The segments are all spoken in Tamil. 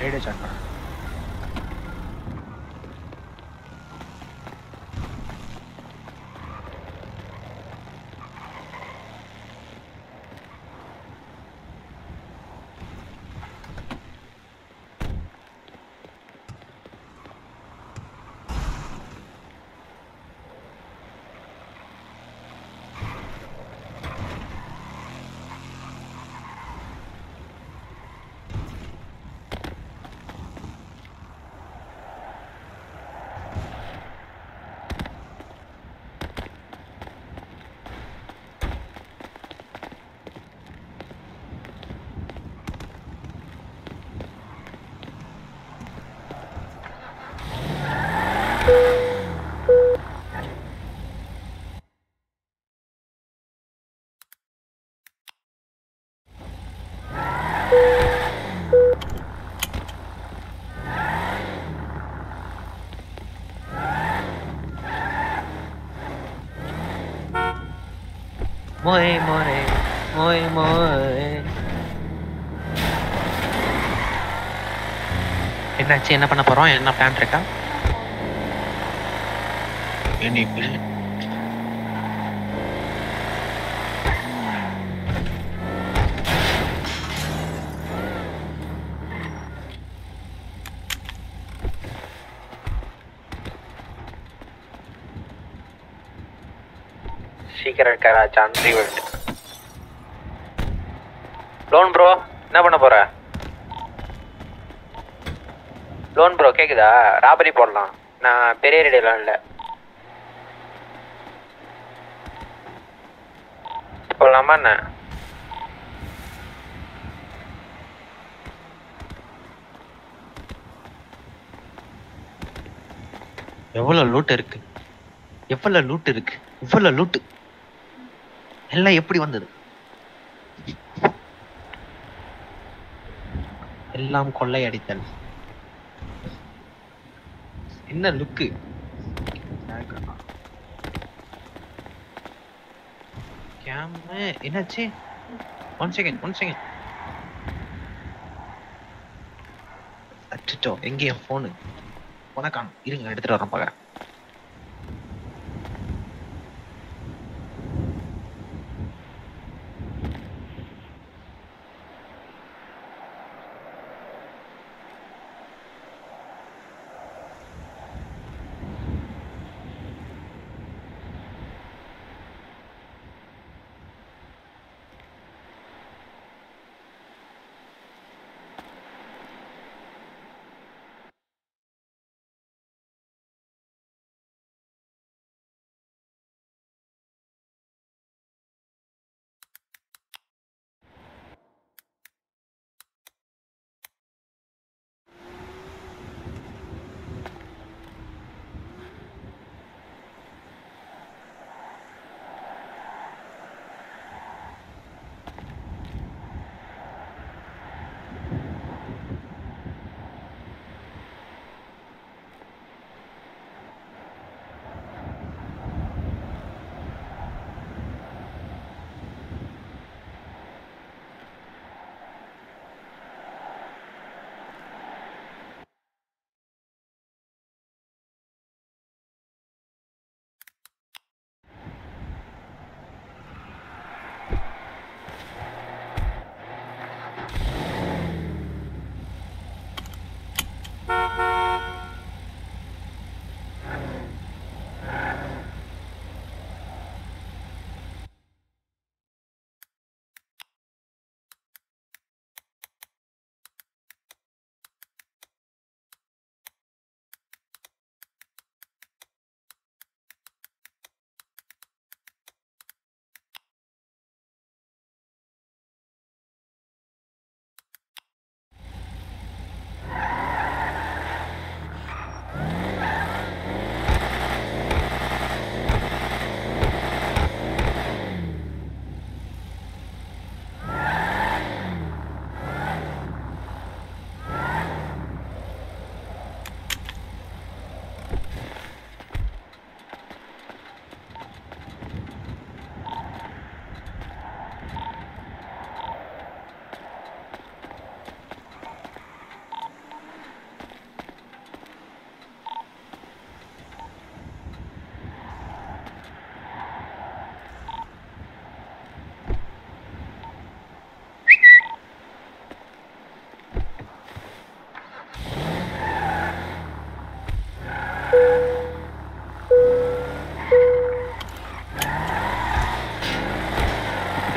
ரேடியோ சாட் பண்ண மோய் மோரே மோய் மோய் என்னாச்சு என்ன பண்ண போறோம் என்ன பிளான் இருக்கா எனி பிளான் சீக்கிரம் கராச் அன்ரி வேர்ல்ட் லோன் ப்ரோ என்ன பண்ண போற லோன் ப்ரோ கேக்குதா ராபரி போடலாம் நான் பெரிய ரேடியோலாம் இல்லை போடலாமா என்ன எவ்வளவு லூட் இருக்கு எவ்வளவு லூட் இருக்கு இவ்வளவு லூட்டு எல்லாம் எப்படி வந்தது எல்லாம் கொள்ளையடித்தல் என்ன லுக்கு கேம் என்னாச்சு ஒன் செகண்ட் ஒன் செகண்ட் அச்சோ எங்க என் போனு உனக்கான இருங்க எடுத்துட்டு வரேன் பாக்க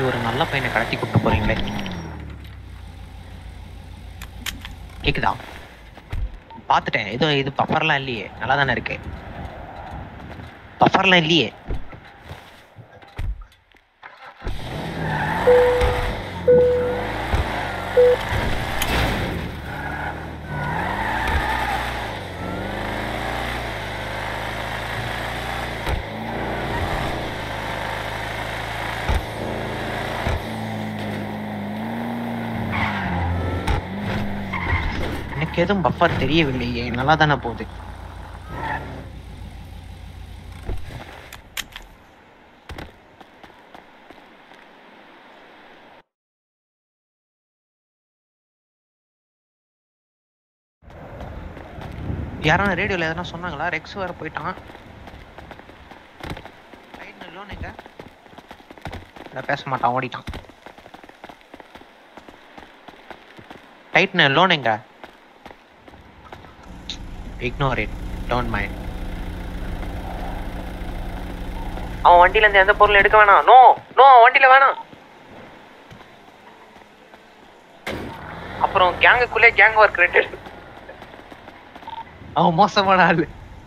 இப்படி ஒரு நல்ல பையனை கடத்தி கூட்டு போறீங்களே கேக்குதா பார்த்துட்டேன் ஏதோ இது பஃபர்லாம் இல்லையே நல்லா தானே இருக்கு பஃபர்லாம் இல்லையே எனக்கு எதுவும் பஃபர் தெரியவில்லையே நல்லா தானே போகுது யாரான ரேடியோல எதனா சொன்னாங்களா ரெக்ஸ் வேற போயிட்டான் ரைட் லோன் எங்க இல்ல பேச மாட்டான் ஓடிட்டான் டைட்ன லோன் எங்க இக்னோர் இட் டோன்ட் மைண்ட் அவன் வண்டியில இருந்து எந்த பொருளும் எடுக்க வேணாம் நோ நோ வண்டியில வேணாம் அப்புறம் கேங்குக்குள்ளே கேங் ஒர்க் ரேட் அவன் மோசமான ஆளு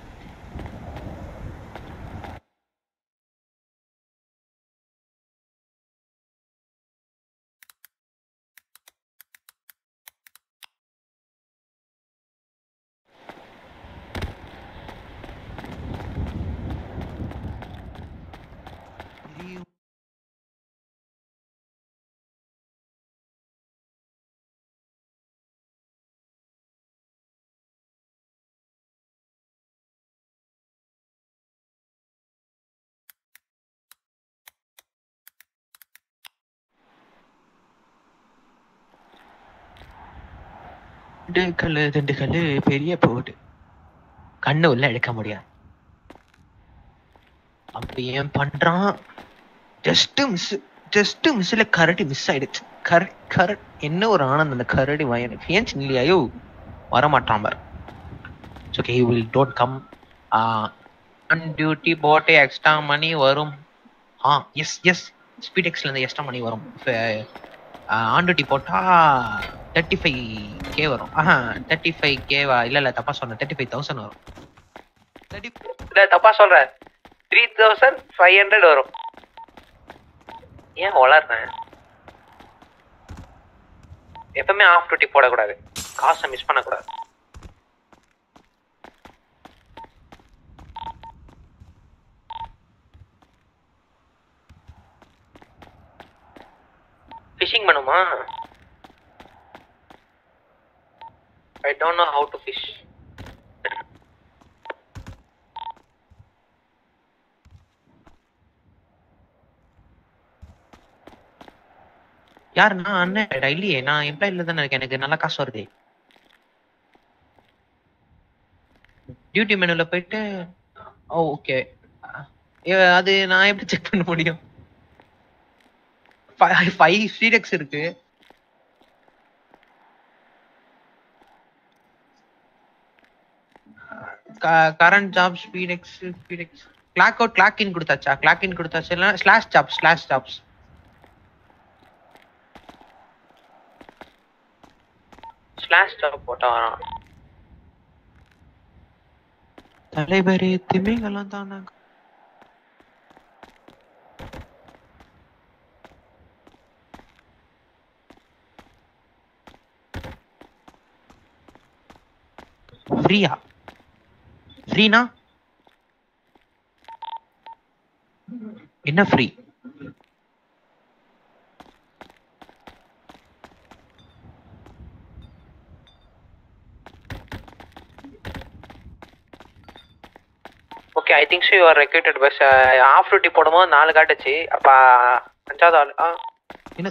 திண்டுக்கல்லு திண்டுக்கல்லு பெரிய போடு கண்ணு உள்ள எடுக்க முடியாது அப்படி ஏன் பண்றான் ஜஸ்ட் மிஸ் ஜஸ்ட் மிஸ்ல கரடி மிஸ் ஆயிடுச்சு கர கர என்ன ஒரு ஆனந்தம் அந்த கரடி வயன் ஏன் இல்லையாயோ வரமாட்டான் பார் okay you will don't come on duty போட்டே எக்ஸ்ட்ரா மணி வரும் ஆ எஸ் எஸ் ஸ்பீட் எக்ஸ்ல இருந்து எக்ஸ்ட்ரா மணி வரும் ஆன் டியூட்டி போட்டா தேர்ட்டி ஃபைவ் கே வரும் ஆஹா தேர்ட்டி ஃபைவ் கேவா இல்ல இல்ல தப்பா சொன்னேன் தேர்ட்டி ஃபைவ் தௌசண்ட் வரும் தேர்ட்டி இல்ல தப்பா சொல்றேன் த்ரீ தௌசண்ட் ஃபைவ் ஹண்ட்ரட் வரும் ஏன் வளர்றேன் எப்பவுமே ஆஃப் டியூட்டி போடக்கூடாது காசை மிஸ் பண்ணக்கூடாது ஃபிஷிங் பண்ணுமா I don't know how to fish. யார் நான் அண்ணன் இல்லையே நான் எம்ப்ளாயில தானே இருக்கேன் எனக்கு நல்ல காசு வருது டியூட்டி மெனுல போயிட்டு ஓ ஓகே அது நான் எப்படி செக் பண்ண முடியும் ஃபைவ் ஸ்பீடெக்ஸ் இருக்கு current job Speedex Speedex clock out clock in கொடுத்தாச்சா கிளாக் இன் கொடுத்தாச்சு இல்லை slash job slash jobs slash job போட்டா வரான் தலைவரே திமிங்கெல்லாம் தானே ஃப்ரீயா ஃப்ரீனா என்ன free okay I think so you're recruited bus off duty போடும்போது நாலு காட்டுச்சு அப்போ அஞ்சாவது ஆள் ஆ என்ன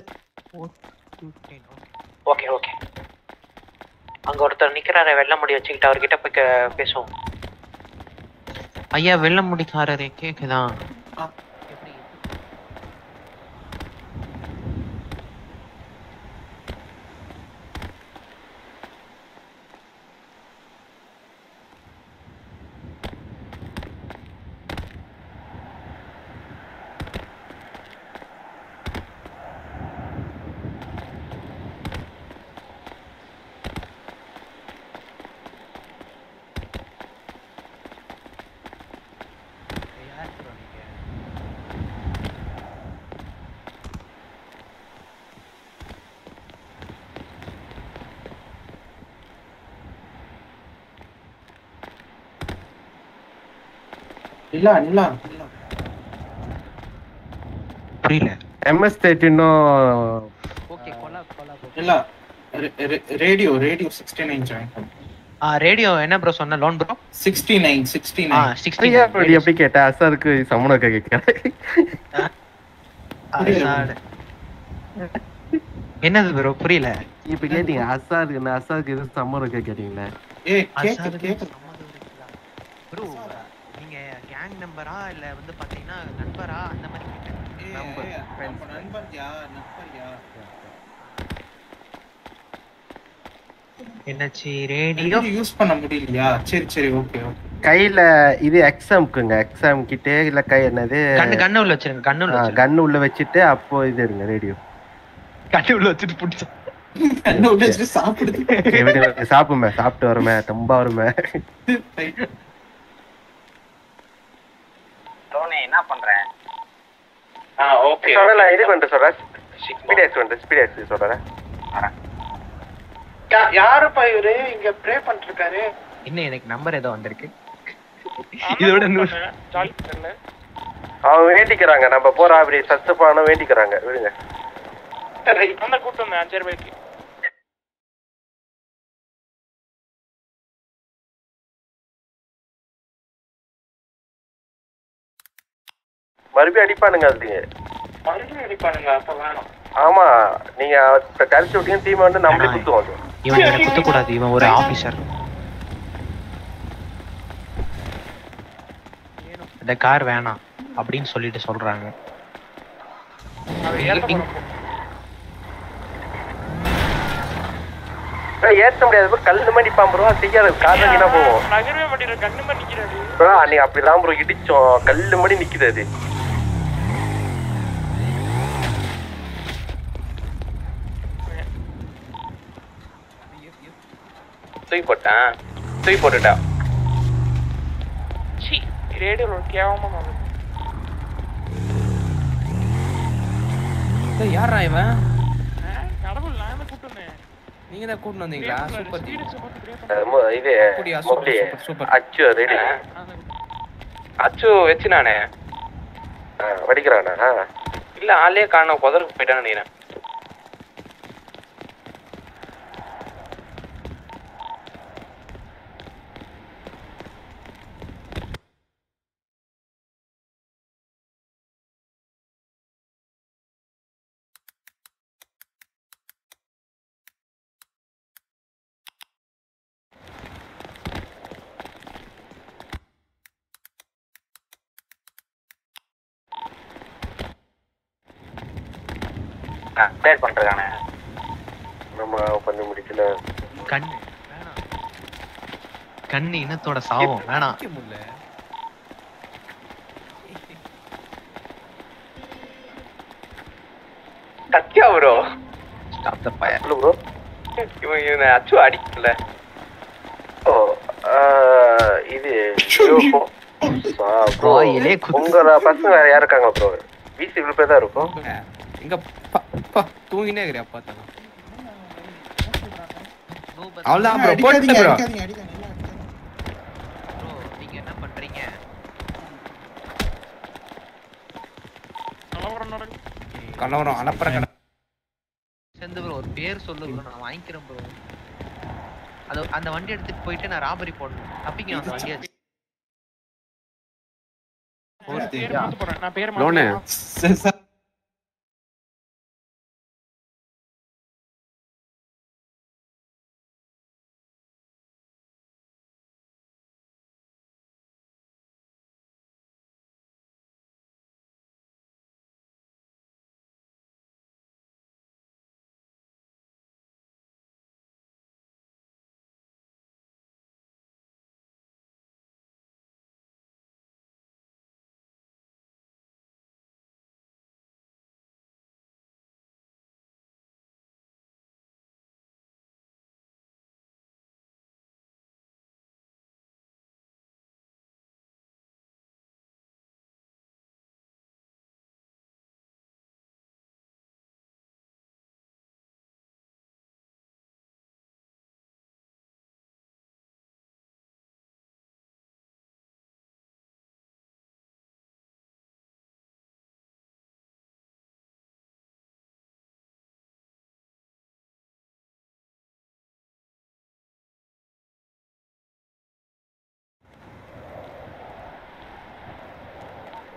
ஓகே ஓகே அங்க ஒருத்தர் நிக்கிறாரு வெள்ள முடி வச்சுக்கிட்டு அவர்கிட்ட போய் கே- பேசுவோம் ஐயா வெள்ள முடிக்காரரே கேக்குதா இல்ல இல்ல இல்ல புரியல எம்எஸ் தேர்ட்டினும் ஓகே கொலா கொலா இல்ல radio radio sixty nine join பண்ணு ஆ ரேடியோ என்ன ப்ரோ சொன்ன loan bro sixty nine sixty ஆ நைன் சிக்ஸ்டி எப்படி கேட்ட அசாருக்கு சமண கேட்கிறேன் என்னது ப்ரோ புரியல இப்ப கேட்டீங்க அசாருக்கு என்ன அசாருக்கு எதுவும் சம்மரம் கேட்டீங்களே ஏ கேக்கு கேக்கு ப்ரோ நீங்க கேங் நம்பரா இல்ல வந்து பாத்தீங்கன்னா நண்பரா அந்த மாதிரி கேட்டேன் நம்பர், friends. நண்பர்யா நண்பர்யா என்னாச்சு ரேடியோ ரேடியோ யூஸ் பண்ண முடியலையா சரி சரி ஓகே ஓகே கையில இது எக்ஸாம்க்குங்க எக்ஸாம் கிட்டே இல்ல கை என்னது கண்ணு கண்ணு உள்ள வச்சிருங்க கண்ணு உள்ள வச்சிருங்க கன் உள்ள வச்சுட்டு அப்போ இது இருங்க ரேடியோ கண்ணு உள்ள வச்சுட்டு புடிச்சா கண்ணு உள்ள வச்சுட்டு சாப்பிடுது சாப்பிடுமே சாப்பிட்டு வருமே ரொம்ப வருமே டோனி என்ன பண்ற ஆ ஓகே சொல்லல இது பண்ணிட்டு சொல்றேன் ஸ்பீட் எக்ஸ் பண்ணிட்டு ஸ்பீட் எக்ஸ் சொல்றேன் யாருப்பா இவரு இங்க ப்ரே பண்ணிட்டு இருக்காரு இன்னும் எனக்கு நம்பர் ஏதோ வந்திருக்கு இதோட நூறு அவங்க வேண்டிக்கிறாங்க நம்ம போற அப்படி சத்து பானம் வேண்டிக்கிறாங்க விடுங்க கூட்டு வந்தேன் அஞ்சு ரூபாய்க்கு மறுபடியும் அடிப்பானுங்க அதுலயே மறுபடியும் அடிப்பானுங்க அப்ப வேணும் ஆமா நீங்க இப்ப கழிச்சு விட்டீங்க தீமை வந்து நம்மளே குத்துவோம் இவன் இவனை குத்தக்கூடாது இவன் ஒரு ஆபீசர் இந்த கார் வேணாம் அப்படின்னு சொல்லிட்டு சொல்றாங்க ஏய், ஏத்த முடியாது bro. கல்லு மாதிரி அடிப்பான் ப்ரோ செய்யாது காரணம் என்ன போவோம் நகரவே மாட்டேன் கண்ணு மாதிரி நிக்கிறாரு ப்ரோ அன்னைக்கு அப்படிதான் ப்ரோ இடிச்சோம் கல்லு மாதிரி நிக்குது அது தூக்கி போட்டேன் தூக்கி போட்டுட்டா சி ரேடியோல ஒரு கேவலமா நடக்குது. டேய், யார்ரா இவன் ஆ, கடவுள் நான் தான் கூட்டு வந்தேன் நீங்க தான் கூட்டிட்டு வந்தீங்களா சூப்பர் ஸ்பீடு பார்த்து பிரே அஹ் மு- இது அப்படியா? சூப்பர், மொப்ளி சூப்பர், சூப்பர். அச்சு ரெடி அச்சு வச்சு நானே வடிக்கிறானா இல்ல ஆளே காணோம் புதருக்கு போயிட்டான்னு நினைக்கிறேன் அப்டேட் பண்றானே நம்ம கொஞ்சம் முடிக்கல கண்ணு வேணாம் கண்ணு இனத்தோட சாவம் வேணாம் நிக்க முடியல Sathya bro stop the fire சொல்லு ப்ரோ இவன் இவனை அச்சு அடிக்கல ஓ ஆஹ், இது ப்ரோ வாயிலே குத்து. உங்க பசங்க வேற யார் இருக்காங்க ப்ரோ பிசி இவ்வளவு பேர் தான் இருக்கும் எங்க ப- ப- தூங்கினே இருக்கிறியா பார்த்தா அவ்வளவுதான் ப்ரோ போட்டு அடிக்காதீங்க ப்ரோ அடிக்காதீங்க அடிக்காதீங்க எல்லாம் அடிக்காதீங்க. ப்ரோ நீங்க என்ன பண்றீங்க கலவரம் அலப்பற கடை சேர்ந்து ப்ரோ ஒரு பேர் சொல்லு ப்ரோ நான் வாங்கிக்கிறேன் ப்ரோ அது அந்த வண்டி எடுத்துட்டு போயிட்டு நான் ராபரி போடணும் தப்பிக்க அந்த வண்டியை பேர் மாத்த போறேன் நான் பேர் லோனு சரி, சரி.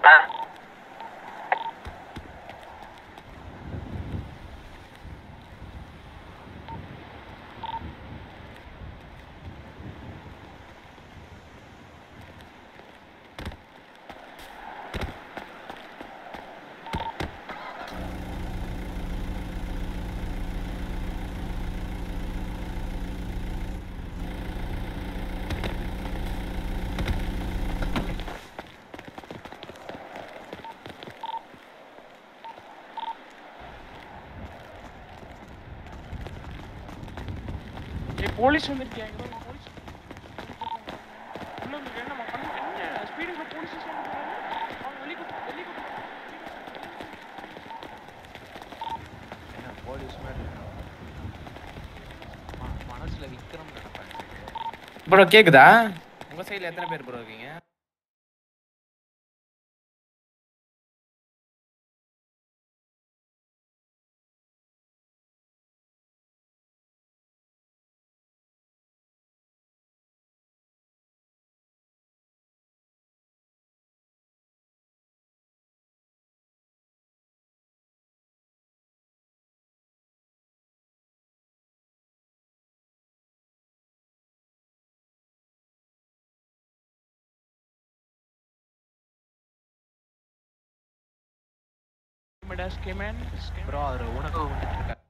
ஏய் போலீஸ் வந்திருக்கியா இங்க பாருங்க, போலீஸ் உள்ள வந்து என்ன பண்ணு என்ன ஸ்பீடுக்கு போலீஸ் ஸ்டேஷன் அவங்க வெளிய கூட்டு வெளிய கூட்டு என்ன போலீஸ் மாதிரி இருக்கான். ம- மனசுல விக்ரம் நினைப்பேன் ப்ரோ கேக்குதா உங்க சைடுல எத்தனை பேர் ப்ரோ இருக்கீங்க மெடாஸ் கேமன் ப்ரோ அவர் உணவு வந்துட்டு இருக்காரு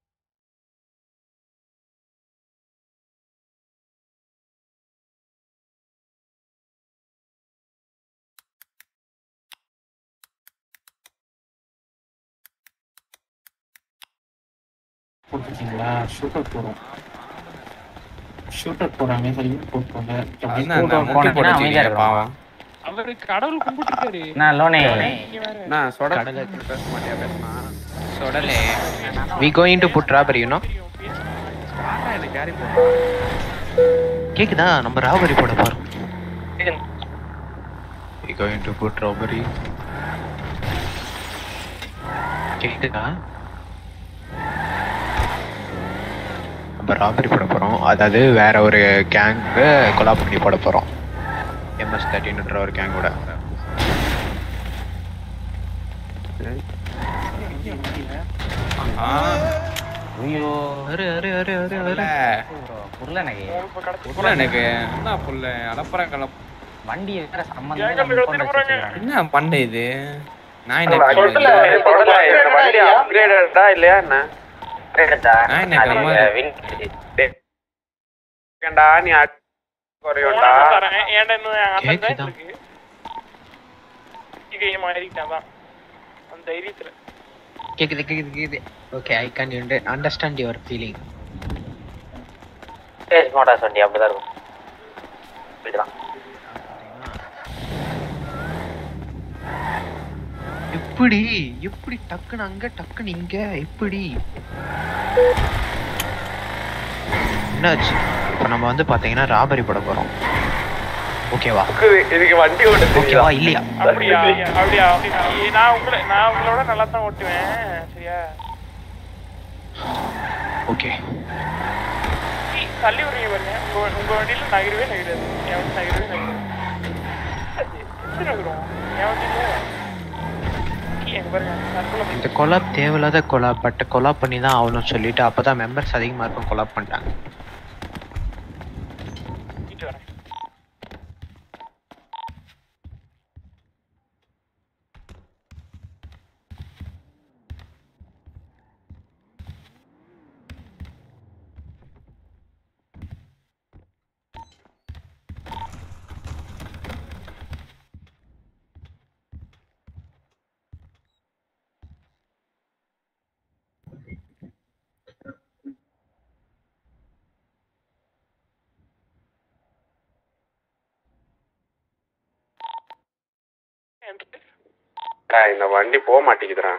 போட்டிருக்கீங்களா ஷூட் அவுட் போறோம் ஷூட் அவுட் போறாங்க ஹெல்மெட் போட்டுக்கோங்க அதான் அந்த முட்டி போட்டு வச்சிருக்கீங்க, பாவம் அவரு கடவுள் கும்பிட்டுருக்காரு நான் லோனே நீங்க வேற நான் சொட கடலை பேச மாட்டியா பேசினா சொடலே we going to put robbery you know எனக்கு கேரி போடுறா கேக்குதா நம்ம ராபரி போட போறோம் we going to put robbery கேக்குதா நம்ம ராபரி போட போறோம் அதாவது வேற ஒரு கேங்கு கொலா பண்ணி போட போறோம் எம்எஸ் தேர்ட்டின்ற ஒரு கேங்கோட ஐயோ அரே அரே அரே அரே புள்ள அரே புரியல எனக்கு இப்ப கடத்தி புள்ள எனக்கு என்ன புள்ள அலப்பற கலப் வண்டி வேற ஏன் சம்பந்தம் கம்பி கடத்திட்டு போறாங்க? என்ன பண்ண இது நான் என்ன சொல்லல பண்ணேன்? சொல்லல இந்த வண்டி அப்கிரேடடா இல்லையா என்ன நான் என்ன கிளம்ப ஏன்டா நீ அடி குறையோண்டா உனக்கு தரேன். ஏன்டா இன்னும் என் அண்ணன் தான் கேக்குதா? இருக்கு. இதே மாறிக்கிட்டான் தான். அந்த தைரியத்துல. கேக்குது கேக்குது கேக்குது okay I can understand your feeling stage motors வண்டி அப்படிதான் இருக்கும் இப்படிதான் எப்படி எப்படி டக்குன்னு அங்க டக்குன்னு இங்க எப்படி என்னாச்சு இப்போ நம்ம வந்து பாத்தீங்கன்னா ராபரி போட போறோம் ஓகேவா இதுக்கு வண்டி ஓட்ட ஓகேவா இல்லையா அப்படியா? அப்படியா? ஏய், நான் உங்களை நான் உங்களோட நல்லா தான் ஓட்டுவேன் சரியா ஓகே ஏய், தள்ளி விடுறீங்க பாருங்க உங்க உங்க வண்டியில நகரவே நகராது என் வண்டி நகரவே நகராது அது எப்படி நகரும் என் வண்டியில ஏய், எங்க பாருங்க நடுவுல இந்த கொலாப் தேவையில்லாத கொலாப் பட் கொலாப் பண்ணி தான் ஆகணும்னு சொல்லிட்டு அப்பதான் மெம்பர்ஸ் அதிகமா இருக்கும் கொலாப் பண்ணிட்டாங்க போயிட்டு வரேன் இந்த வண்டி போக மாட்டேங்குதுடா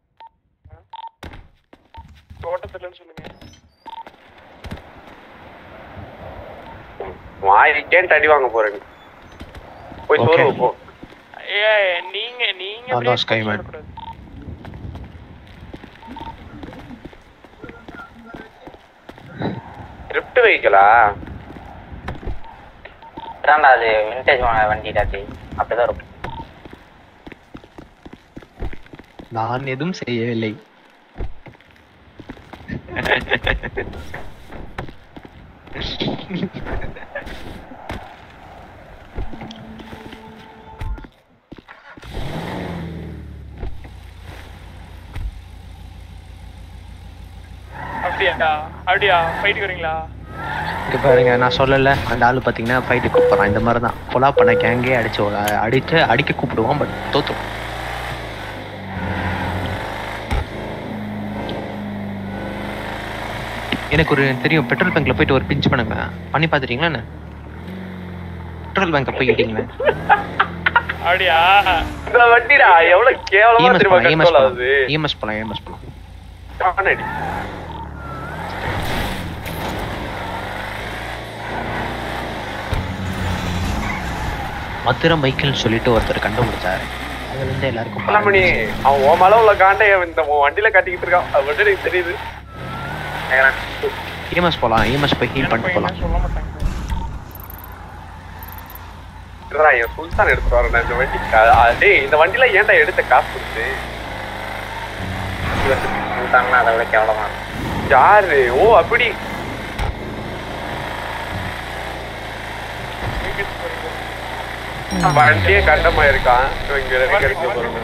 தோட்டத்துலன்னு சொல்லுங்க வாயிக்கேன்ட்டு அடி வாங்க போறேன் போய் Okay. சோறு போ ஏய் நீங்க நீங்க அதான் அப்படியே Skyman. சொல்லக்கூடாது. லிஃப்ட் வெஹிக்கிளா அதான்டா அது விண்டேஜ் வண்டி டாத்தி அப்படிதான் இருக்கும் நான் எதுவும் செய்யவில்லை அப்படியா அப்படியா ஃபைட்டுக்கு வரீங்களா இங்க பாருங்க நான் சொல்லல அந்த ஆளு பாத்தீங்கன்னா ஃபைட்டு கூப்பிடுறான் இந்த மாதிரி தான் கொலா பண்ண கேங்கே அடிச்சு அடிச்சு அடிக்க கூப்பிடுவான் பட் தோத்துரும் எனக்கு ஒரு தெரியும் பெட்ரோல் பங்க்ல போயிட்டு ஒரு பிஞ்ச் பண்ணுங்க பண்ணி பாத்துட்டீங்களா என்ன பெட்ரோல் பங்க் போய்கிட்டீங்களா அப்படியா இந்த வண்டிடா எவ்வளவு கேவலமா இஎம்எஸ் தெரியுமா போலாம் இஎம்எஸ் கண்ட்ரோல் போலாம் ஆகுது இஎம்எஸ் போலாம் இஎம்எஸ் போலாம் காணடி மதுரை மைக்கேல் சொல்லிட்டு ஒருத்தர் கண்டுபிடிச்சாரு அதுல இருந்து எல்லாருக்கும் என்ன பண்ணி அவன் உன் மேல உள்ள காண்டை இந்த உன் வண்டியில காட்டிக்கிட்டு இருக்கான் அது மட்டும் எனக்கு தெரியுது இஎம்எஸ் போலாம் இஎம்எஸ் போய் ஹீல் பண்ணிட்டு போலாம் சொல்ல மாட்டாங்க இல்லடா, என் சுல்தான் எடுத்துட்டு வரேன் இந்த வண்டி கா- ஆ, டேய் இந்த வண்டியில ஏன்டா எடுத்த காசு கொடுத்து சொல்லிட்டாங்கன்னா அதை விட கேவலமா இருக்கும். யாரு ஓ அப்படி வண்டியே கண்டமா இருக்கான் இதோ இங்க ரெடி கிடைக்க போறேன்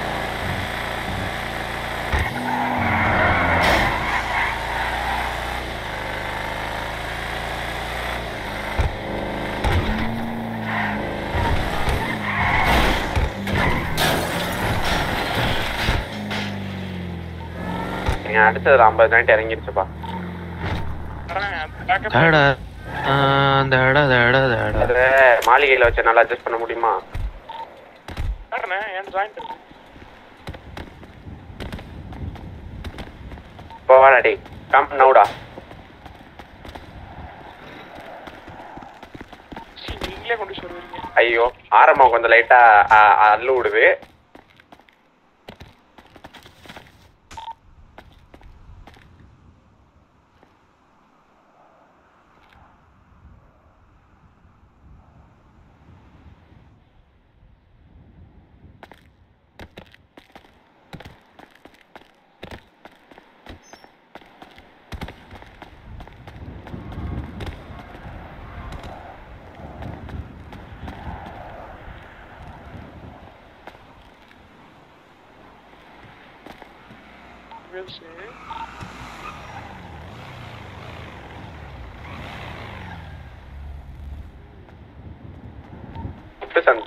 நீங்க அடுத்தது ஒரு ஐம்பது நைட் இறங்கிருச்சுப்பா தட தட தட தட அத மாளிகையில வச்சு நல்லா அட்ஜஸ்ட் பண்ண முடியுமா ஏன் ஜாயிண்ட் இருக்கு இப்போ வாடா டேய் கம் நவுடா சீ, நீங்களே கொண்டு சொல்லுவீங்க ஐயோ ஆரம்பம் கொஞ்சம் லைட்டா அள்ளு விடுது வேல்ஸ் பிரசன்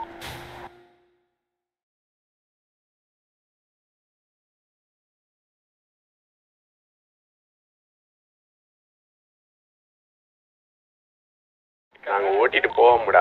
நாங்க ஓட்டிட்டு போவோம்டா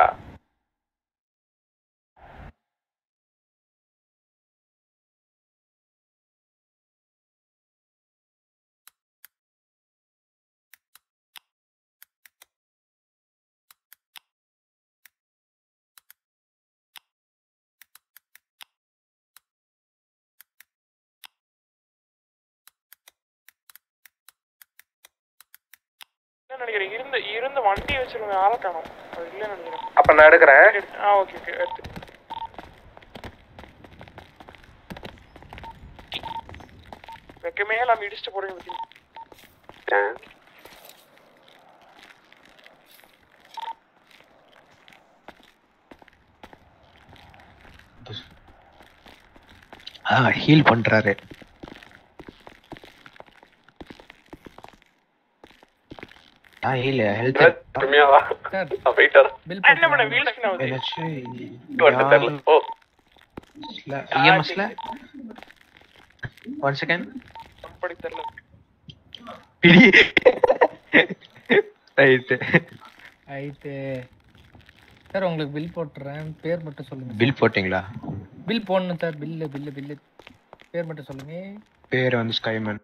என்ன நினைக்கிறேன் இருந்த இருந்த வண்டி வச்சிருந்த ஆளை காணும் அது இல்லைன்னு நினைக்கிறேன் அப்ப நான் எடுக்கிறேன் எடுத்து- ஆ ஓகே ஓகே எடுத்து வெக்கமே இல்லாம இடிச்சுட்டு போறீங்க பத்தி ஹீல் பண்றாரு ஹீல் ஹெல்த் கம்மியா வா போயிட்டு வரேன் பில் என்ன பண்ண வீல்ஸ் நான் வந்து வந்துட்டு தெரியல ஓ இஎம்எஸ்ல ஒன் செகண்ட் படி தெரியல பிடி ரைட் ஆயிட்டு சார் உங்களுக்கு பில் போட்டுறேன் பேர் மட்டும் சொல்லுங்க பில் போட்டிங்களா பில் போடணும் சார் பில்லு பில்லு பில்லு பேர் மட்டும் சொல்லுங்க பேர் வந்து ஸ்கைமன்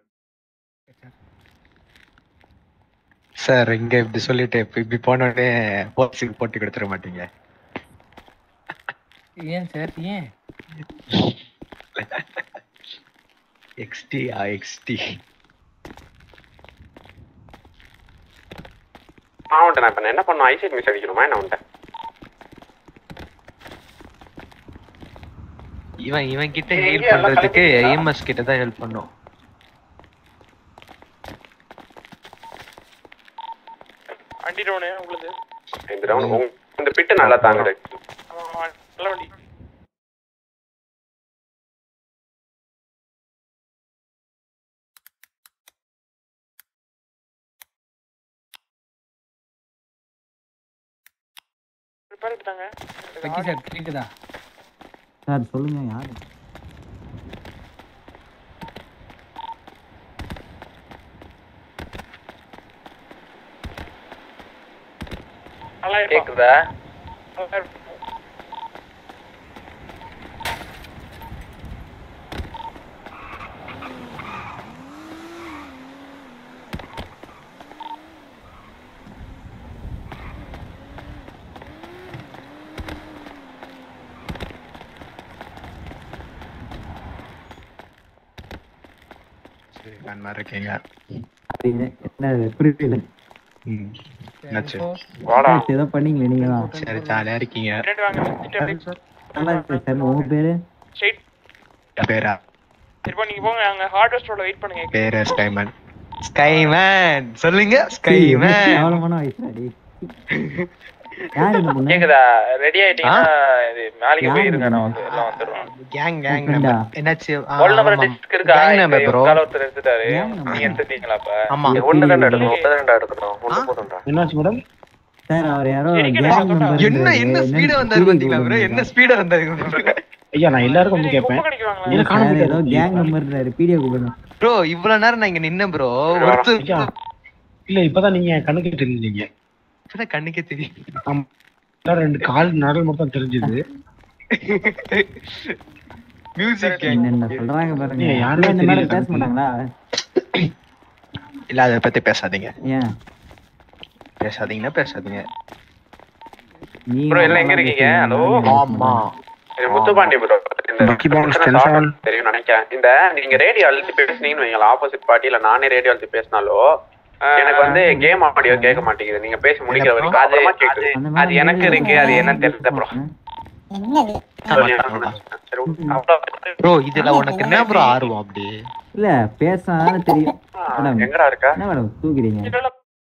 சார் இங்க இப்படி சொல்லிட்டு இப்ப இப்படி போன உடனே போலீஸுக்கு போட்டு கொடுத்துட மாட்டீங்க ஏன் சார் ஏன் எக்ஸ்டி ஆ எக்ஸ்டி அவன்கிட்ட நான் இப்ப என்ன பண்ணும் ஐசைட் மிஸ் அடிக்கணுமா என்ன அவன்கிட்ட இவன் இவன் கிட்ட ஏய், ஹீல் இங்க எல்லாம் பண்றதுக்கு கலக்குதா? ஏஎம்எஸ் கிட்ட தான் ஹெல்ப் பண்ணும் வண்டி டவுனு உங்களுக்கு இந்த round இந்த பிட்டு நல்லா தாங்குது ஆமா, ஆமா, நல்ல வண்டி ரிப்பேர் எடுத்தாங்க வெக்கி சார் கேக்குதா சார் சொல்லுங்க யாரு நல்லா இருப்பா. கேக்குதா நல்லா இருப்பா. சரி நான் மாதிரி இருக்கீங்க என்ன புரியல என்னாச்சு வாடா ஏதோ பண்ணீங்களே நீங்க தான் சரி ஜாலியா இருக்கீங்க பின்னாடி வாங்க திட்டு நல்லா இருக்கு சார் உங்க பேரு ஸ்ட்ரைட் என் பேரா சரிப்பா நீங்க போங்க அங்க ஹார்ட்வேர் ஸ்டோர்ல வெயிட் பண்ணுங்க பேரு ஸ்கைமேன் ஸ்கைமேன் சொல்லுங்க ஸ்கைமேன் கேவலமான வயசாடி யார் இந்த பொண்ணு கேக்குதா ரெடி ஆயிட்டீங்கன்னா இது நாளைக்கு போய் இருங்க நான் வந்து எல்லாம் வந்துடுவோம் கேங் கேங் Friend-ஆ? என்னாச்சு ஆ, ரோல் நம்பர் ஆமா. டிஸ்க் இருக்கா Gang number bro. கால ஒருத்தர் எடுத்துட்டாரு Gang number. நீங்க எடுத்துட்டீங்களா அப்ப ஆமா ஒண்ணு தான்டா எடுக்கணும் ஒண்ணு தான்டா எடுக்கணும் ஒண்ணு போதும்டா என்னாச்சு மேடம் சார் அவர் யாரோ இருக்கேன், gang நான் member என்ன என்ன இருந்தாரு. ஸ்பீடா வந்தாரு என்னன்னு பாத்தீங்களா ப்ரோ புரியல. என்ன ஸ்பீடா வந்தாரு ஐயா நான் எல்லாருக்கும் வந்து நீங்க கேட்பேன் குப்பை கடைக்கு வாங்களேன். எனக்கு காண சார் ஏதோ முடியாது கேங் மெம்பர் இருந்தாரு பீடியோ கூப்பிடணும் ப்ரோ இவ்வளவு நேரம் நான் இங்க நின்னேன் ப்ரோ ஒருத்தர் ஐயா இல்ல இப்பதான் நீங்க கணக்கு தெரிஞ்சீங்க இப்பதான் கண்ணுக்கே தெரியும் எல்லாரும் ரெண்டு கால் நடல் மட்டும் தெரிஞ்சது மியூசிக் என்னென்ன சொல்றாங்க பாருங்க நீங்க யாருமே இந்த மாதிரி தெரியல. பேச மாட்டாங்களா இல்ல அதை பத்தி பேசாதீங்க ஏன் பேசாதீங்கன்னா பேசாதீங்க நீ ப்ரோ எல்லாம் எங்க இருக்கீங்க ஹலோ ஆமா இது முத்துப்பாண்டி ப்ரோ இந்த Bucky Bones, பிரச்சனை telephone. solve தெரியும் நினைக்கிறேன் இந்த நீங்க ரேடியோ அழுத்தி பேசுனீங்கன்னு வைங்களா ஆப்போசிட் பார்ட்டி இல்ல நானே ரேடியோ அழுத்தி பேசினாலோ எனக்கு வந்து கேம் ஆடியோ கேட்க மாட்டேங்குது நீங்க பேசி முடிக்கிற வரைக்கும் அது அப்புறமா கேக்குது அந்த அது மாதிரி எனக்கு இருக்கு அது என்னன்னு தெரியல ப்ரோ சரி, அப்புறம் ப்ரோ இதுல உனக்கு என்ன ப்ரோ ஆர்வம் அப்படி இல்ல பேசாதானே தெரியும் மேடம் எங்கடா இருக்க என்ன மேடம் தூக்குறீங்க இல்ல,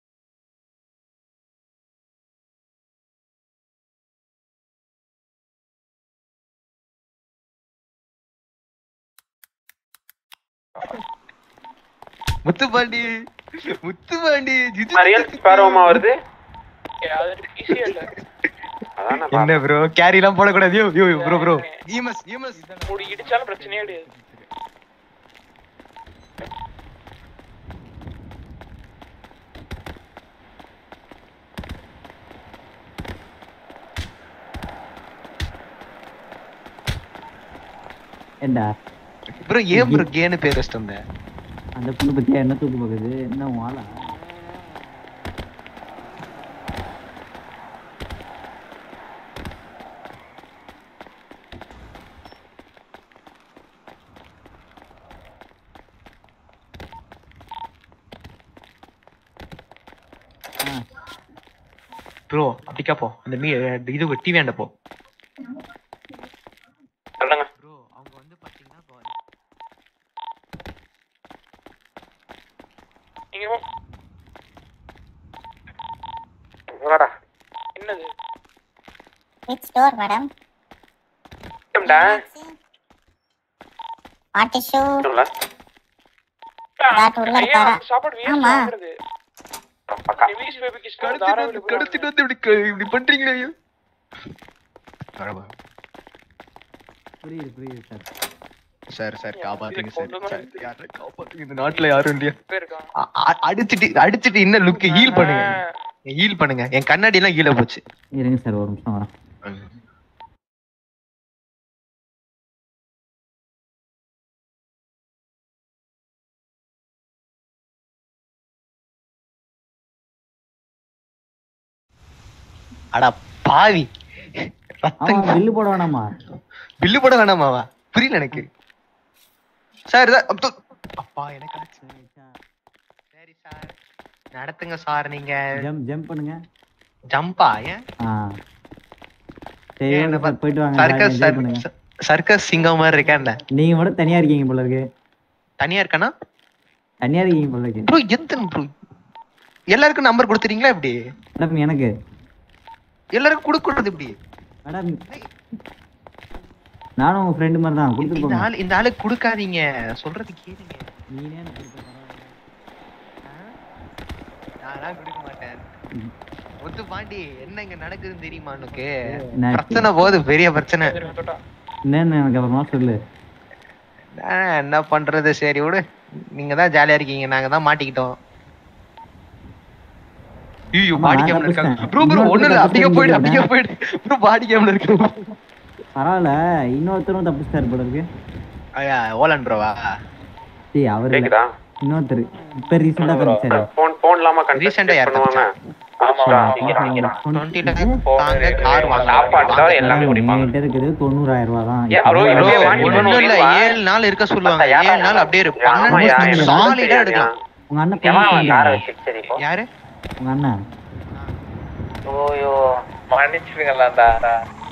முத்துப்பாண்டி முத்துப்பாண்டி ரியல் ஸ்பாரோமா வருது அது ஈஸியா இல்ல அதான் நான் என்ன ப்ரோ கேரி எல்லாம் போடக்கூடாது யோ யோ ப்ரோ ப்ரோ ஈமஸ் ஈமஸ் முடி இடிச்சாலும் பிரச்சனையே கிடையாது ஏண்டா ப்ரோ ஏன் ப்ரோ கேன்னு பேர் வச்சிட்டு வந்த அந்த பொண்ணு பத்தியா என்ன தூக்கு பாக்குது என்ன வாழா ப்ரோ அப்படிக்கா போ அந்த மீ இது டிவி ஆண்ட போ சொல்லுங்க ப்ரோ அவங்க வந்து பாத்தீங்கன்னா இப்போ நீங்க போ. வாடா என்னது Which door, madam? ஏம்டா? What issue? சொல்லுங்களா? That உள்ள ஐயா, இருக்காரா? சாப்பாடு வேஸ்ட் ஆமா. ஆகுறது பக்கா. நிமிஷ் பேபிக்கு கடத்திட்டு வந்து கடத்திட்டு வந்து இப்படி க- இப்படி பண்றீங்களே ஐயோ புரியுது புரியுது சார் சார் சார் காப்பாத்துங்க சார் கொல்லுங்க. சார் யாரை காப்பாத்துங்க இந்த நாட்டுல யாரும் இல்லையா போயிருக்கான் அ- அ- அடிச்சிட்டு அடிச்சிட்டு இன்னும் லுக் ஹீல் பண்ணுங்க ஹீல் பண்ணுங்க என் கண்ணாடி எல்லாம் கீழே போச்சு இருங்க சார் ஒரு நிமிஷம் வரேன் அடா பாவி ஆமா பில்லு போட வேணாமா பில்லு போட வேணாமாவா புரியல எனக்கு சார் இதா- அப்து- அப்பா எனக்கு ஆச்சு. சரி சார் நடத்துங்க சார் நீங்க ஜம்ப் ஜம்ப் பண்ணுங்க ஜம்பா ஏன் ஆ சரி ஏன் ஓகே என்ன சார் போயிட்டு வாங்க சர்க்கஸ் enjoy சார் பண்ணுங்க ச- சர்க்கஸ் சிங்கம் மாதிரி இருக்கா என்ன நீங்க மட்டும் தனியா இருக்கீங்க போல இருக்கு தனியா இருக்கானா தனியா இருக்கீங்க போல இருக்கு ப்ரோ எத்தனை ப்ரோ எல்லாருக்கும் நம்பர் கொடுத்துறீங்களா இப்படி மேடம் எனக்கு எல்லாருக்கும் கொடுக்கறது இப்படி மேடம் நானும் உங்க ஃப்ரெண்டு மாதிரி தான் கொடுத்துட்டு இந்த போங்க ஆள் இந்த ஆளுக்கு கொடுக்காதீங்க சொல்றது கேளுங்க நீனே எனக்கு கொடுத்த பரவாயில்ல. நான்லாம் கொடுக்க மாட்டேன் முத்து பாண்டி என்ன இங்க நடக்குதுன்னு தெரியுமா உனக்கு நான் பிரச்சனை போகுது பெரிய பிரச்சனை என்னன்னு எனக்கு அப்புறமா சொல்லு நான் என்ன பண்றது சரி விடு நீங்க தான் ஜாலியா இருக்கீங்க நாங்க தான் மாட்டிக்கிட்டோம் ஐயோ ஆமா, பாடி நான் கேம்ல இருக்காங்க தப்பிச்சிட்டேன். ப்ரோ ப்ரோ இன்னொருத்தர் ஒண்ணு இல்ல அப்படியே தப்பிச்சிட்டேன்னு போயிடு அப்படியே சொல்லிட்டேன். போயிடு ப்ரோ பாடி கேம்ல இருக்கு பரவாயில்ல இன்னொருத்தரும் தப்பிச்சிட்டாரு போல இருக்கு ஐயா ஓலன் ப்ரோவா டேய் அவர் இல்ல. கேக்குதா இன்னொருத்தர் இப்ப ரீசெண்டா தப்பிச்சாரு போன் போன் இல்லாம Recent ஆ யார் பண்ணுவாங்க டுவெண்ட்டி லேக் தாங்க கார் சாப்பாடு தவிர எல்லாமே குடிப்பாங்க என்கிட்ட இருக்குது தொண்ணூறாயிரம் ரூபாய் தான் ஏன் bro, இப்ப இவன் வாங்கி ஒண்ணும் இல்ல இவன் ஏழு நாள் இருக்க சொல்லுவாங்க யாரா ஏழு நாள் அப்படியே இரு ஆமா, பன்னெண்டு யா- வருஷம் எனக்கு சாலிடா எடுக்கலாம் உங்க அண்ணன் எவன் அவன் காரை பேசுறாங்க. வச்சு சரி இப்போ யாரு உங்க அண்ணன் ஓயோ மன்னிச்சிருங்களாண்டா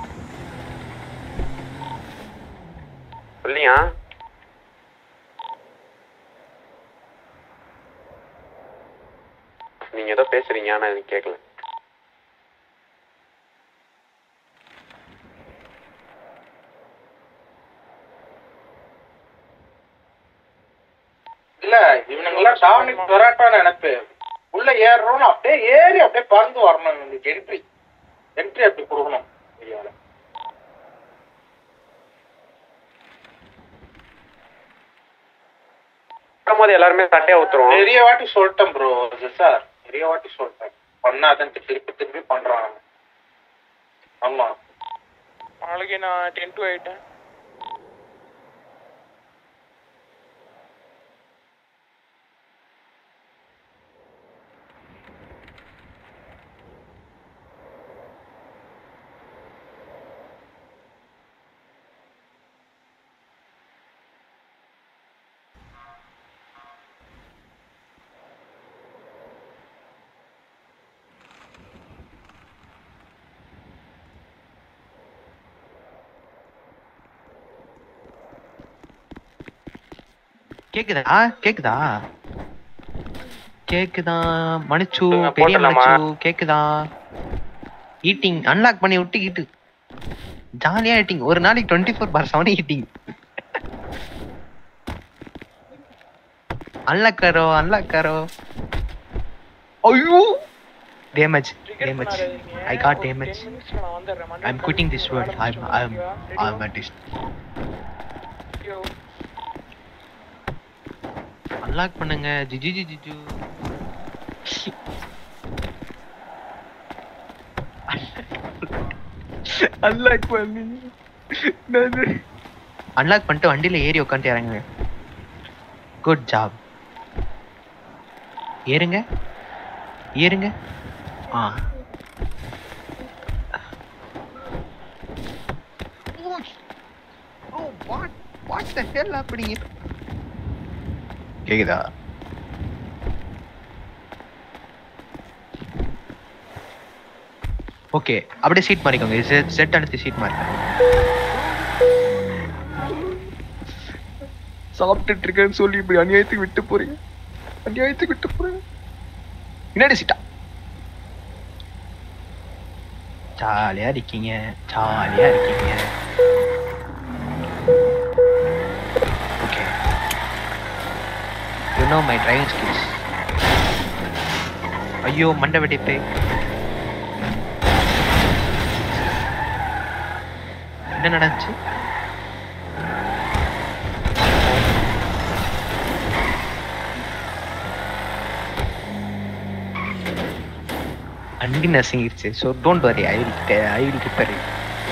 சொல்லியா நீங்க ஏதோ பேசுறீங்க ஆனா எனக்கு கேட்கல இல்ல இவனுங்கெல்லாம் டாமினிக் டொராட்டோ நினைப்பு உள்ள ஏறுறோம்னு அப்படியே ஏறி அப்படியே பறந்து வரணும் இவங்களுக்கு என்ட்ரி என்ட்ரி அப்படி கொடுக்கணும் ஐயால. போது எல்லாருமே சட்டையா ஊத்துருவோம் நிறைய வாட்டி சொல்லிட்டேன் ப்ரோ சார் நிறைய வாட்டி சொல்லிட்டேன் பண்ணாதன்ட்டு திருப்பி திருப்பி பண்றான் ஆமா நாளைக்கு நான் டென் டு ஆயிட்டேன் கேக்குதா கேக்குதா கேக்குதா மணிச்சு சொல்லுங்க, பெரிய போட்டுடலாமா? மணிச்சு கேக்குதா ஈட்டிங் அன்லாக் பண்ணி விட்டு ஈட்டு ஜாலியா ஈட்டிங் ஒரு நாளைக்கு twenty four by seven eating unlock கரோ அன்லாக் கரோ ஐயோ damage damage I got damage I'm quitting this world I'm I'm I'm at this unlock பண்ணுங்க ஜிஜி ஜிஜி ஜிஜு அன்லாக் பண்ணி அன்லாக் பண்ணிட்டு வண்டியில ஏறி உட்காந்து இறங்குங்க குட் ஜாப் ஏறுங்க ஏறுங்க ஆ Oh, what? What the hell happening? கேக்குதா ஓகே அப்படியே சீட் மாறிக்கோங்க செட் செட் அழுத்தி சீட் மாறிக்கோங்க சாப்பிட்டுட்டு இருக்கேன்னு சொல்லி இப்படி அநியாயத்துக்கு விட்டு போறீங்க அநியாயத்துக்கு விட்டு போறீங்க பின்னாடி சீட்டா ஜாலியா இருக்கீங்க ஜாலியா இருக்கீங்க okay you know my driving skills ஐயோ மண்டை வெடிப்பு என்ன நடந்துச்சு அண்டி நசுங்கிருச்சு so don't worry I will I will repair it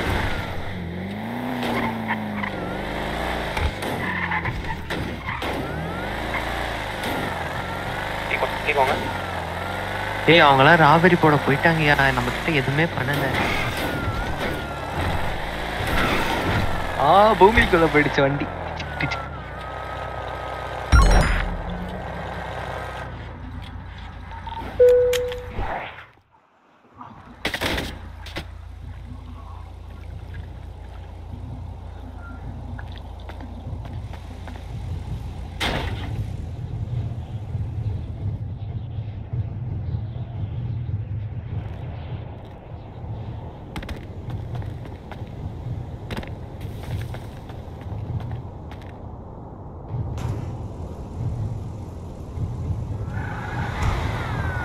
சுத்திக்கோங்க ஏய் அவங்களாம் ராபரி போட போயிட்டாங்கயா நம்ம கிட்ட எதுவுமே பண்ணல ஆ பூமிக்குள்ள போயிடுச்சு வண்டி டிச்சு.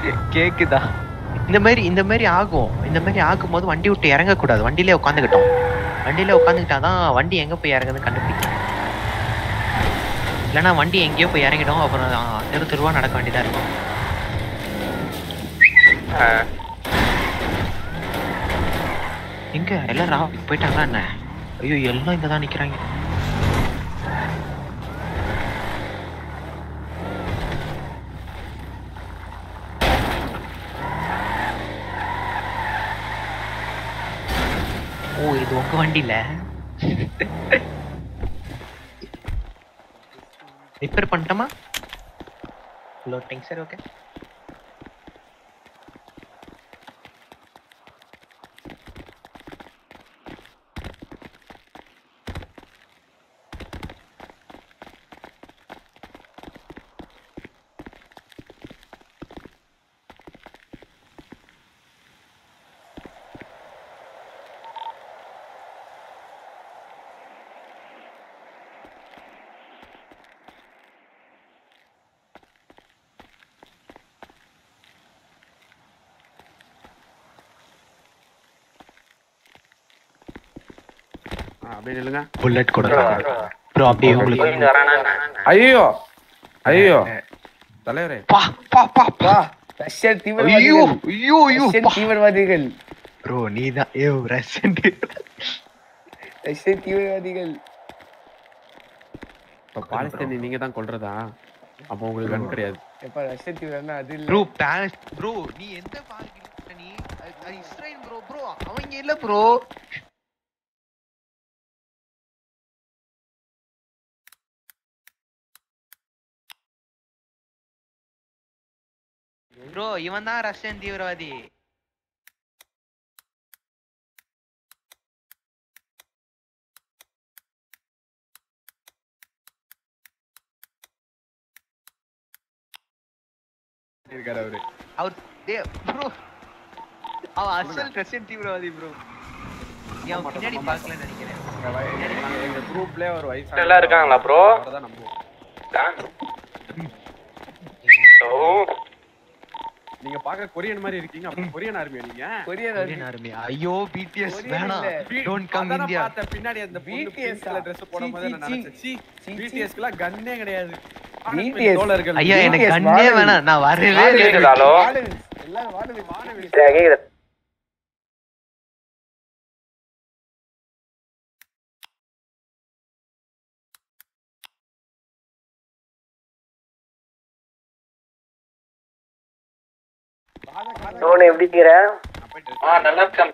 கேக்குதா இந்த மாதிரி இந்த மாதிரி ஆகும் இந்த மாதிரி ஆகும்போது வண்டி விட்டு இறங்க கூடாது வண்டியிலே உட்காந்துக்கிட்டோம் வண்டியில உட்காந்துக்கிட்டாதான் வண்டி எங்க போய் இறங்குதுன்னு கண்டுபிடிக்கும் இல்லைன்னா வண்டி எங்கேயோ போய் இறங்கிடும் அப்புறம் ஆ, தெரு தெருவா நடக்க வேண்டியதா இருக்கும் எங்க எல்லாம் ரா போயிட்டாங்களா என்ன ஐயோ எல்லாம் இங்க தான் நிக்கிறாங்க ஓ இது உங்க வண்டியில ரிப்பேர் பண்ணிட்டோமா லோட்டிங் சார் ஓகே அப்படியே நில்லுங்க புல்லட் கூட ப்ரோ அப்படியே உங்களுக்கு ஐயோ ஐயோ தலைவரே பா பா பா பா ரஷ்யன் ஐயோ தீவிரவாதிகள் ஐயோ ஐயோ ரஷ்யன் தீவிரவாதிகள் ப்ரோ நீ தான் ஐயோ ரசன் ரஷ்யன் தீவிரவாதிகள் இப்ப பாலஸ்தீனி நீங்க தான் கொல்றதா அப்போ உங்களுக்கு கண் கிடையாது எப்ப ரஷ்யன் தீவிரவாதினா அது இல்ல ப்ரோ பாஸ் ப்ரோ நீ எந்த பார்க்க நீ அது- அது இஸ்ரேல் ப்ரோ ப்ரோ அவங்க இல்ல ப்ரோ ப்ரோ இவன் தான் ரஷ்யன் தீவிரவாதி இருக்காரு அவரு அவர் டே ப்ரோ அவன் அசல் ரஷ்யன் தீவிரவாதி ப்ரோ நீ அவன் பின்னாடி பார்க்கலன்னு நினைக்கிறேன் எங்க குரூப்லயே ஒரு வயசு எல்லாம் இருக்காங்களா bro? அவர்தான் நம்புவோம் நீங்க பாக்க கொரியன் மாதிரி இருக்கீங்க அப்ப கொரியன் ஆர்மியா நீங்க கொரியன் கொரியன் ஆர்மி ஐயோ பிடிஎஸ் கொரியன் வேணாம் இல்ல. டோன்ட் கம் அதானே இந்தியா பார்த்தேன் பின்னாடி அந்த பொண்ணு BTS pink color dress போடும்போது நான் சீ, நினைச்சேன் சீ சீ, BTS க்குலாம் கன்னே கிடையாது BTS. தோழர்கள் ஐயா எனக்கு BTS கண்ணே வாழை. வேணாம் நான் வரவே வாழை. இல்லை. கேக்குதாலோ வானவில். எல்லாரும் வானவில். வானவில். கேக்குது எப்படி இருக்கிற ஆ நல்லா இருக்கேன்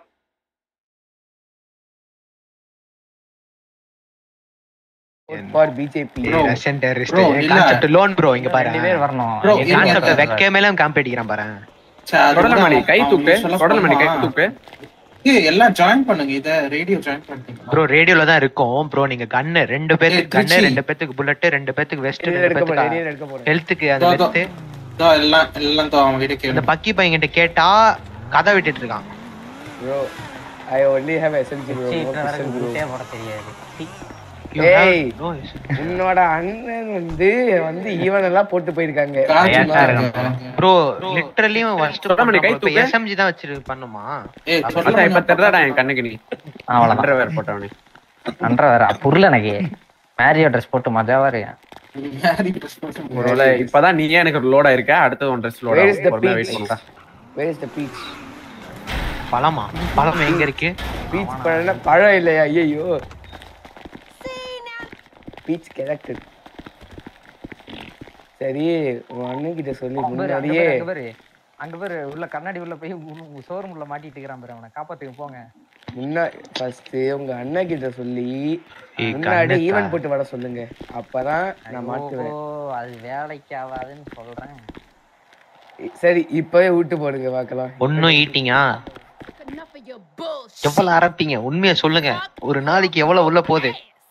Vote for BJP. ஏய், ரஷ்யன் டெரரிஸ்ட் bro, இல்ல. கான்செப்ட் லோன் ப்ரோ இங்க பாரு ரெண்டு பேர் வரணும் Bro, எங்க இருங்க. கான்செப்ட் வெக்க மேல காம்பி அடிக்கிறான் பாரு தொடலமணி கை தூக்கு தொடலமணி கை தூக்கு எல்லாம் ஜாயின் பண்ணுங்க இத ரேடியோ ஜாயின் பண்ணுங்க ப்ரோ ரேடியோல தான் இருக்கும் ப்ரோ நீங்க கன்னு ரெண்டு பேத்துக்கு ஏய், கன்னு திருச்சி. ரெண்டு பேத்துக்கு புல்லட் ரெண்டு பேத்துக்கு வெஸ்ட் வெளியில ரெண்டு எடுக்க போறேன், பேத்துக்கு வெளியில எடுக்க போறேன். ஹெல்த்துக்கு அந்த இதோ, வெஸ்ட் இதோ எல்லாம் எல்லாம் தோ அவங்க கிட்ட இந்த கேளு பக்கி பையன் கிட்ட கேட்டா கதை விட்டுட்டு இருக்கான் Bro, I only have SLG bro, sea, no இத்தனை pistol வரைக்கும் bro. குட்டே போட தெரியாது சீ. You ஏய். have no issue. உன்னோட அண்ணன் வந்து வந்து ஈவன் எல்லாம் போட்டு போயிருக்காங்க விளையாட்டா இருக்கும். ப்ரோ லிட்டரலி ஃபர்ஸ்ட் தொடர்மணி கை தூக்கு. எஸ்எம்ஜி தான் வச்சிரு பண்ணுமா ஏய் அதான் இப்ப சொல்ல தெரியாடா என் கண்ணுக்கு நீ அவ்வளவுதான் அண்டர்வேர் போட்டவனே நன்றா வேற புரியல எனக்கு மேரியோ ட்ரெஸ் போட்டு மஜாவா இருக்கேன் ஒருவேளை இப்பதான் நீயே எனக்கு லோட் ஆயிருக்க அடுத்தது one dress load Where is the ஆகும் peach? வெயிட் பண்ணுடா Where is the peach? பழமா பழம் எங்க இருக்கு பீச் பழம்னா பழம் இல்லையா ஐயோ பீச் கேரக்டர் சரி உன் அண்ணன் கிட்ட சொல்லி அங்க பாரு, அங்க முன்னாடியே பாரு, அங்க பாரு அங்க பாரு உள்ள கண்ணாடி உள்ள போய் ஷோரூம் உள்ள மாட்டிட்டு இருக்கிறான் பாரு அவனை காப்பாத்துக்கு போங்க முன்னா ஃபர்ஸ்ட் உங்க அண்ணன் கிட்ட சொல்லி ஏய், முன்னாடி கண்ணத்தா. ஈவென்ட் போட்டு வர சொல்லுங்க அப்பதான் நான் மாட்டுவேன் ஓ அது வேலைக்கு ஆகாதுன்னு சொல்றேன் சரி இப்பவே விட்டு போடுங்க பார்க்கலாம் ஒன்னும் ஈட்டிங்கா எவ்வளவு அரைப்பீங்க உண்மையா சொல்லுங்க ஒரு நாளைக்கு எவ்வளவு உள்ள போகுது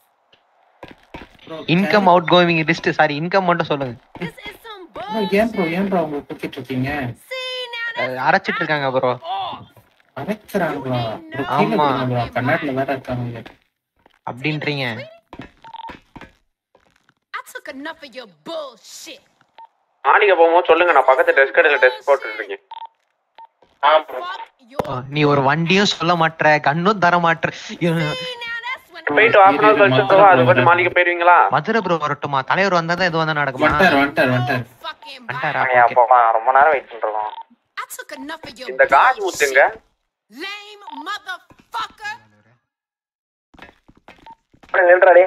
income outgoing list sorry income மட்டும் சொல்லுங்க ஏன் ப்ரோ ஏன் ப்ரோ அவங்க தூக்கிட்டு இருக்கீங்க அஹ் அரைச்சிட்டு இருக்காங்க ப்ரோ அரைக்கிறாங்களா bro, கீழே ஆமா. விடுங்க bro, கண்ணாடில வேற இருக்காங்க அப்படின்றீங்க I took enough of your bullshit. மாளிகை போகும்போது சொல்லுங்க நான் பக்கத்து ட்ரெஸ் கடையில ட்ரெஸ் போட்டுட்டு இருக்கேன் ஆ, நீ ஒரு வண்டியும் சொல்ல மாட்ற கண்ணும் தர மாட்ற போயிட்டு half அன் ஹவர் கழிச்சு போவா அது மட்டும் மாளிகை போயிருவீங்களா மதுரை ப்ரோ வரட்டுமா தலைவர் வந்தா தான் எது வந்தா நடக்குமா வந்துட்டார் வந்துட்டார் வந்துட்டார் வந்துட்டாரா? ஐயா, Okay. போலாம் ரொம்ப நேரம் வெயிட் பண்றோம் இந்த காசு முத்துங்க நின்றாடி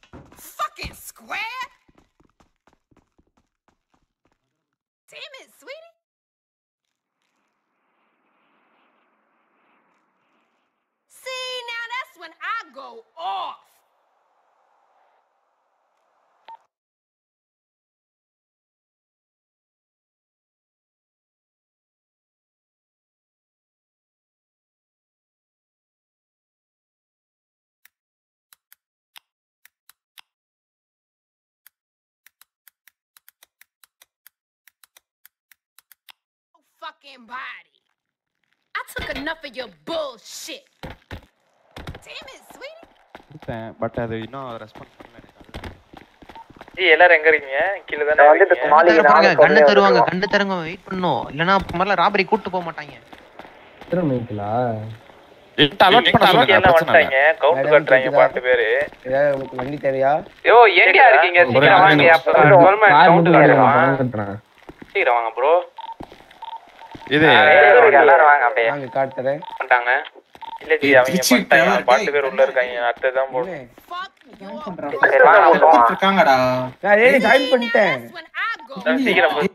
fucking body. I took enough of your bullshit. Damn it, sweetie. கொடுத்தேன் பட் அது இன்னும் ரெஸ்பான்ஸ் பண்ணல எனக்கு ஜி எல்லாரும் எங்க இருக்கீங்க கீழே தானே வந்துட்டு இருக்கீங்க? மாளிகை கண்ணு தருவாங்க, நானும் கண்ணு கொண்டு தருவாங்க வந்துருவோம். கண்ணு தருங்க வெயிட் பண்ணும் இல்லனா முதல்ல ராபரி கூட்டு போக மாட்டாங்க திரும்பிங்களா என்கிட்ட அலாட் பண்ண இங்க சொல்லுங்க எல்லாம் பிரச்சனை வந்துட்டாங்க இல்லை கவுண்ட் மேடம், கட்டுறாங்க கேக்குதா? பாட்டு பேரு ஏதாவது உங்களுக்கு வண்டி தேவையா யோ எங்க இருக்கீங்க ஒரு சீக்கிரம் வாங்க நிமிஷம். அப்பதான் கவர்மெண்ட் கவுண்ட் காட்டுவான் சீக்கிரம் வாங்க ப்ரோ இது எல்லாரும் வாங்க அப்படியே வாங்க கார்டு தரேன் வந்துட்டாங்க இல்ல ஜி ஏய், அவங்க திருச்சி வந்துட்டாங்க டேய். பாட்டு பேர் உள்ள இருக்காங்க அடுத்ததான் போடும் என்ன? சரி வாங்க போவோம் இருக்காங்கடா நான் ஏறி ஜாயின் பண்ணிட்டேன் சீக்கிரம் போ.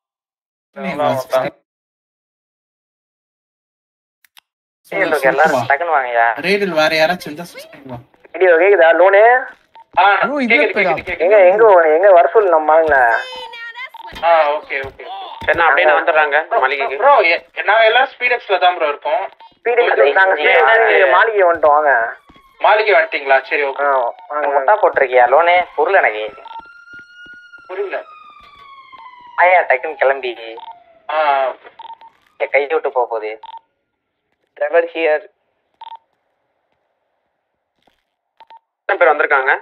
சரி, look, எல்லாரும் டக்குன்னு வாங்கய்யா ரேடில் வேற யாராச்சும் இருந்தா சுத்தமா வீடியோ கேக்குதா லோனு ஆ, ஐயோ, இது கேக்குது, எப்படா? கேக்குது, கேக்குது. எங்க எங்க எங்க வர சொல்லு நம்ம வாங்கல ஆ, okay, okay, okay. சரி நான் அப்படியே நான் வந்துடுறாங்க மளிகைக்கு Bro, எ- நாங்க எல்லாரும் ஸ்பீடெக்ஸ்ல தான் ப்ரோ இருக்கோம் ஸ்பீடிங் நாங்க ஸ்பீடிங் நீங்க மாளிகை வந்துட்டோம் வாங்க மாளிகை வந்துட்டீங்களா சரி ஓகே ஆ, வாங்க முட்டா போட்டிருக்கியா லோனு பொருள் எனக்கு புரியல ஐயா டக்குன்னு கிளம்பி ஆ கை விட்டு போக போகுது டிரைவர் ஹியர் எத்தனை பேர் வந்திருக்காங்க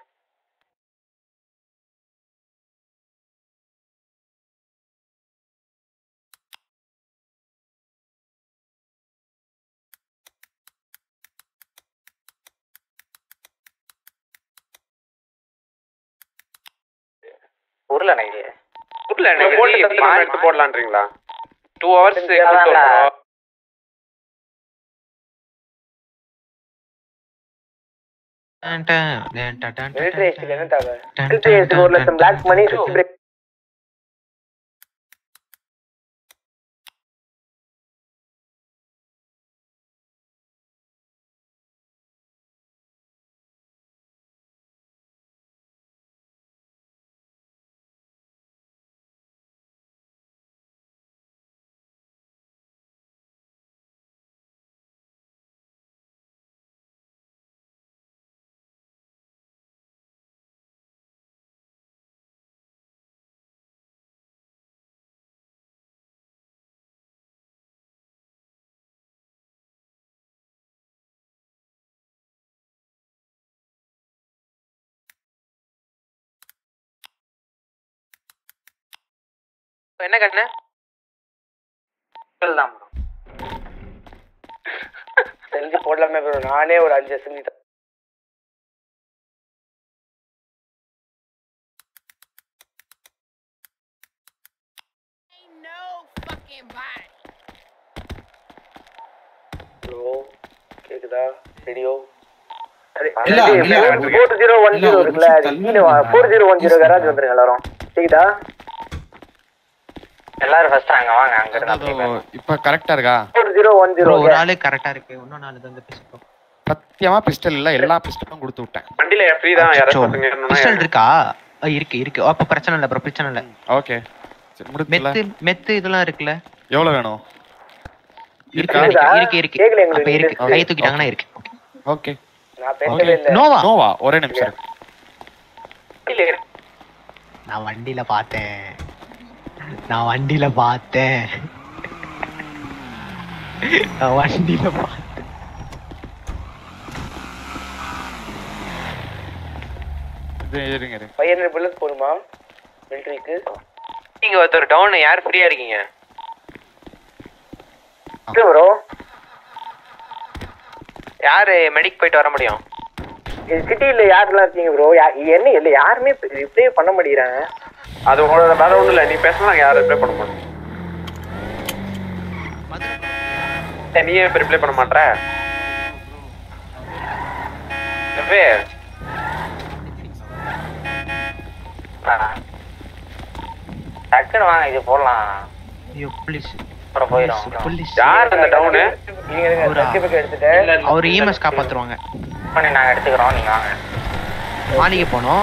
பொருள் எனக்கு புரியல எனக்கு போட்டு ஜி, தந்துடுங்க. மாறி எடுத்து போடலான்றீங்களா டூ ஹவர்ஸ் அதான்டா. மிலிட்டரி ஏசிக்கு என்ன தேவை மிலிட்டரி ஏசிக்கு ஒரு லட்சம் பிளாக் மணி சுத்தி பிரேக் என்ன கண்ணு தான் bro. செஞ்சு போடலாமே bro நானே ஒரு அஞ்சு செஞ்சு தரேன். No fucking body. bro கேக்குதா ரேடியோ இல்ல, இல்ல. ஃபோர் ஜீரோ ஒன் இல்ல, ஜீரோ ஒரு இருக்குல்ல நிமிஷம் தள்ளி கீழே வாங்க. Four zero one zero garage வந்துருங்க எல்லாரும் கேக்குதா எல்லாரும் ஃபர்ஸ்ட் அங்க வாங்க அங்க அதோ, இப்ப கரெக்டா இருக்கா four zero one Bro, zero ஒரு ஆளு கரெக்டா இருக்கு இன்னும் நாலு வந்து பேசிட்டோம் சத்தியமா பிஸ்டல் இல்ல எல்லா பிஸ்டலும் கொடுத்து விட்டேன் வண்டியில ஃப்ரீ தான் யாராச்சும் ஒருத்தங்க ஏறணும்னா பிஸ்டல் இருக்கா ஆ, இருக்கு இருக்கு அப்ப பிரச்சனை இல்ல ப்ரோ பிரச்சனை இல்ல ஓகே சரி முடிச்சுல மெத்து மெத்து இதெல்லாம் இருக்குல்ல எவ்வளவு வேணும் இருக்கு இருக்கா இருக்கு, இருக்கு இருக்கு கேக்கல எங்களுக்கு அப்ப இருக்கு Okay. கை தூக்கிட்டாங்கன்னா இருக்கு ஓகே நான் பேசவே இல்ல நோவா நோவா ஒரே நிமிஷம் இரு. வண்டியில நான் வண்டியில பார்த்தேன் நான் வண்டியில பார்த்தேன் நான் வண்டியில பார்த்தேன் இது இருங்க இருங்க ஃபைவ் ஹண்ட்ரட் புல்லட் போடுமா மிலிட்ரிக்கு நீங்க ஒருத்தர் டவுன் யார் ஃப்ரீயா இருக்கீங்க ப்ரோ யாரு மெடிக் போயிட்டு வர முடியும் சிட்டில யாரெல்லாம் இருக்கீங்க ப்ரோ என்ன இல்ல யாருமே ரிப்ளே பண்ண மாட்டேங்கிறாங்க அது உங்களோட வேற ஒண்ணும் இல்ல நீ பேசினா நாங்க யாரும் ரிப்ளை பண்ண மாட்டோம் ஏய், நீ ஏன் ரிப்ளை பண்ண மாட்ற நவ்வே. டக்குன்னு வாங்க இது போடலாம் ஐயோ ப்ளீஸ் அப்புறம் போயிடும் ப்ளீஸ் யார் அந்த டவுனு சர்டிபிகேட் எடுத்துட்டு அவர் இஎம்எஸ் காப்பாத்துருவாங்க பண்ணி நாங்க எடுத்துக்கிறோம் நீங்க வாங்க மாளிகை போனோம்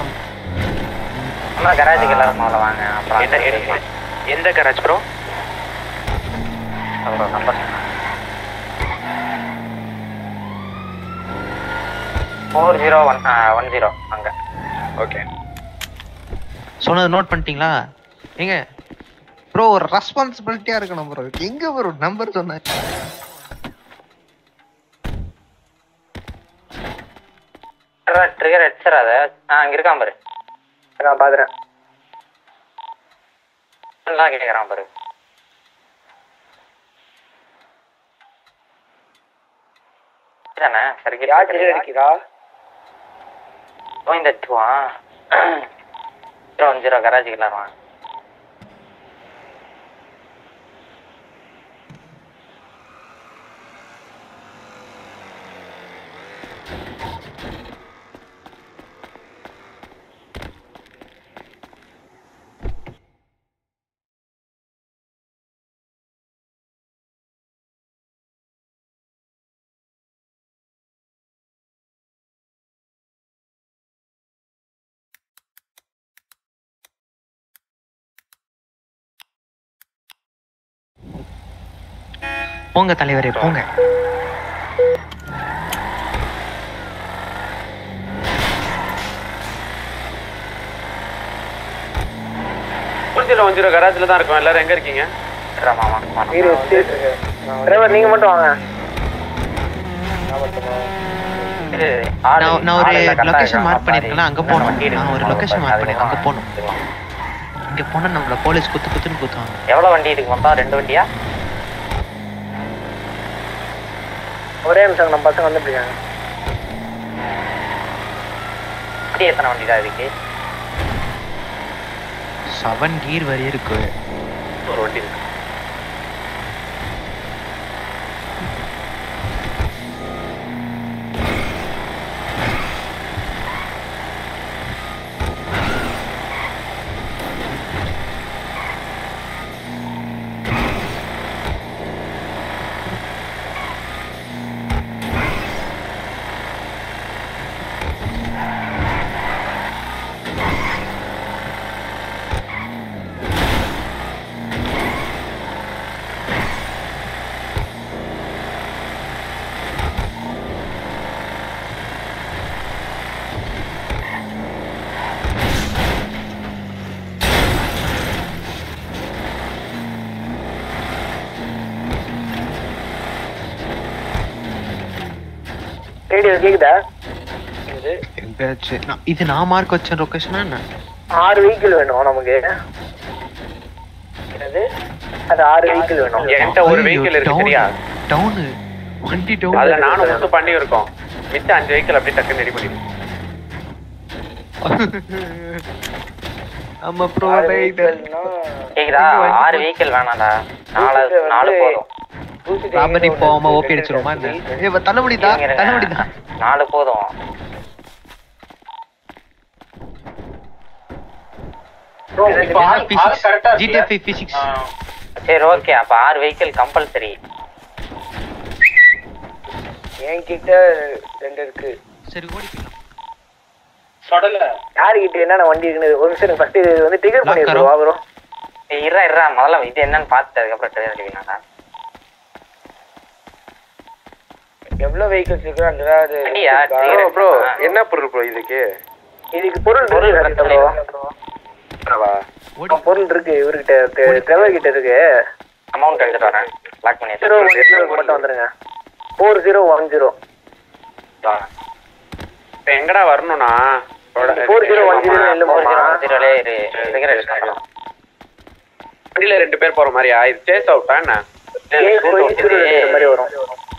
நம்ம கராஜுக்கு எல்லாரும் முதல்ல வாங்க அப்புறம் எந்த எந்த- எந்த garage bro number four zero one one zero அங்க ஓகே சொன்னது நோட் பண்ணிட்டீங்களா ஏங்க ப்ரோ ஒரு ரெஸ்பான்சிபிலிட்டியா இருக்கணும் ப்ரோ எங்க ப்ரோ நம்பர் சொன்ன ட்ரிகர் அடிச்சிடாத ஆ அங்க இருக்கான் பாரு நான் பாக்குறேன் நல்லா கேட்கறான் பாரு தானே சரி யார் ட்ரிகர் அடிக்கிறா கோவிந்த அடிச்சுவான் ஜீரோ ஒன் ஜீரோ கராஜுக்கு எல்லாரும் வாங்க போங்க தலைவரே போங்க ஒன் ஜீரோ ஒன் ஜீரோ கராஜ்ல தான் இருக்கோம் எல்லாரும் எங்க இருக்கீங்க மாமா இரு டிரைவர் நீங்க மட்டும் வாங்க நான் நான் ஒரு லொகேஷன் மார்க் பண்ணிருக்கேன் அங்க போகணும் நான் ஒரு லொகேஷன் மார்க் பண்ணிருக்கேன் அங்க போகணும் இங்க போனா நம்மள போலீஸ் குத்து குத்துன்னு குத்துவாங்க எவ்வளவு வண்டி இருக்கு மொத்தம் ரெண்டு வண்டியா ஒரே நிமிஷம் நம்ம பசங்க வந்துட்டு இருக்காங்க வண்டி எத்தனை வண்டி தான் இருக்கு செவன் கீர் வரி இருக்கு ஒரு வண்டி இருக்கு ரேடியோ கேக்குதா எங்கேயாச்சு நான் இது நான் மார்க் வச்ச லொகேஷனா என்ன ஆறு வெஹிக்கிள் வேணும் நமக்கு என்னது அது ஆறு வெஹிக்கிள் வேணும் என்கிட்ட ஒரு வெஹிக்கிள் இருக்கு சரியா டவுனு வண்டி டவுன் அதுல நானும் மட்டும் பண்ணி இருக்கோம் மிச்ச அஞ்சு வெஹிக்கிள் அப்படியே டக்குன்னு ரெடி பண்ணி ஆமா ப்ரோ கேக்குதா ஆறு வெஹிக்கிள் வேணாம்டா நாலு நாலு போதும் ராபரி போகாம ஓபி அடிச்சிருமா என்ன ஏ தள்ளுபடிதா இருங்க, இருங்க. தள்ளுபடிதா நாலு போதும் ஜிடிஎஃப் பிசிக்ஸ் சரி ஓகே அப்ப ஆறு வெஹிக்கிள் கம்பல்சரி என்கிட்ட ரெண்டு இருக்கு சரி ஓடிக்கலாம் சடல யாருக்கிட்ட என்னென்ன வண்டி இருக்குன்னு ஒரு நிமிஷம் ஃபர்ஸ்ட் இது வந்து டிக்கெட் பண்ணிருக்கோம் வாங்குறோம் இருறா இருறா முதல்ல இது என்னன்னு பார்த்துட்டு அதுக்கப்புறம் ட்ரெயின் அடிக்கணும் எவ்வளவு வெஹிக்கிள்ஸ் இருக்கு அந்த அது வண்டியா? ப்ரோ ப்ரோ, என்ன பொருள் ப்ரோ இதுக்கு இதுக்கு பொருள் பொருள் இருக்கு பிரச்சனை ப்ரோ பொருள் இருக்கு இவர்கிட்ட டிரைவர் கிட்ட இருக்கு அமௌண்ட் எடுத்துட்டு வரேன் லாக் பண்ணி ஜீரோ ஒன் ஜீரோ மட்டும் வந்துருங்க ஃபோர் ஜீரோ ஒன் ஜீரோ இப்ப எங்கடா வரணும்னா ஃபோர் ஜீரோ ஒன் ஜீரோ இல்லை ஃபோர் ஜீரோ ஒன் ஜீரோலே இரு சிகரெட் எடுத்துக்கலாம் வண்டியில ரெண்டு பேர் போற மாதிரியா இது சேஸ் அவுட்டா என்ன மாதிரி வரும்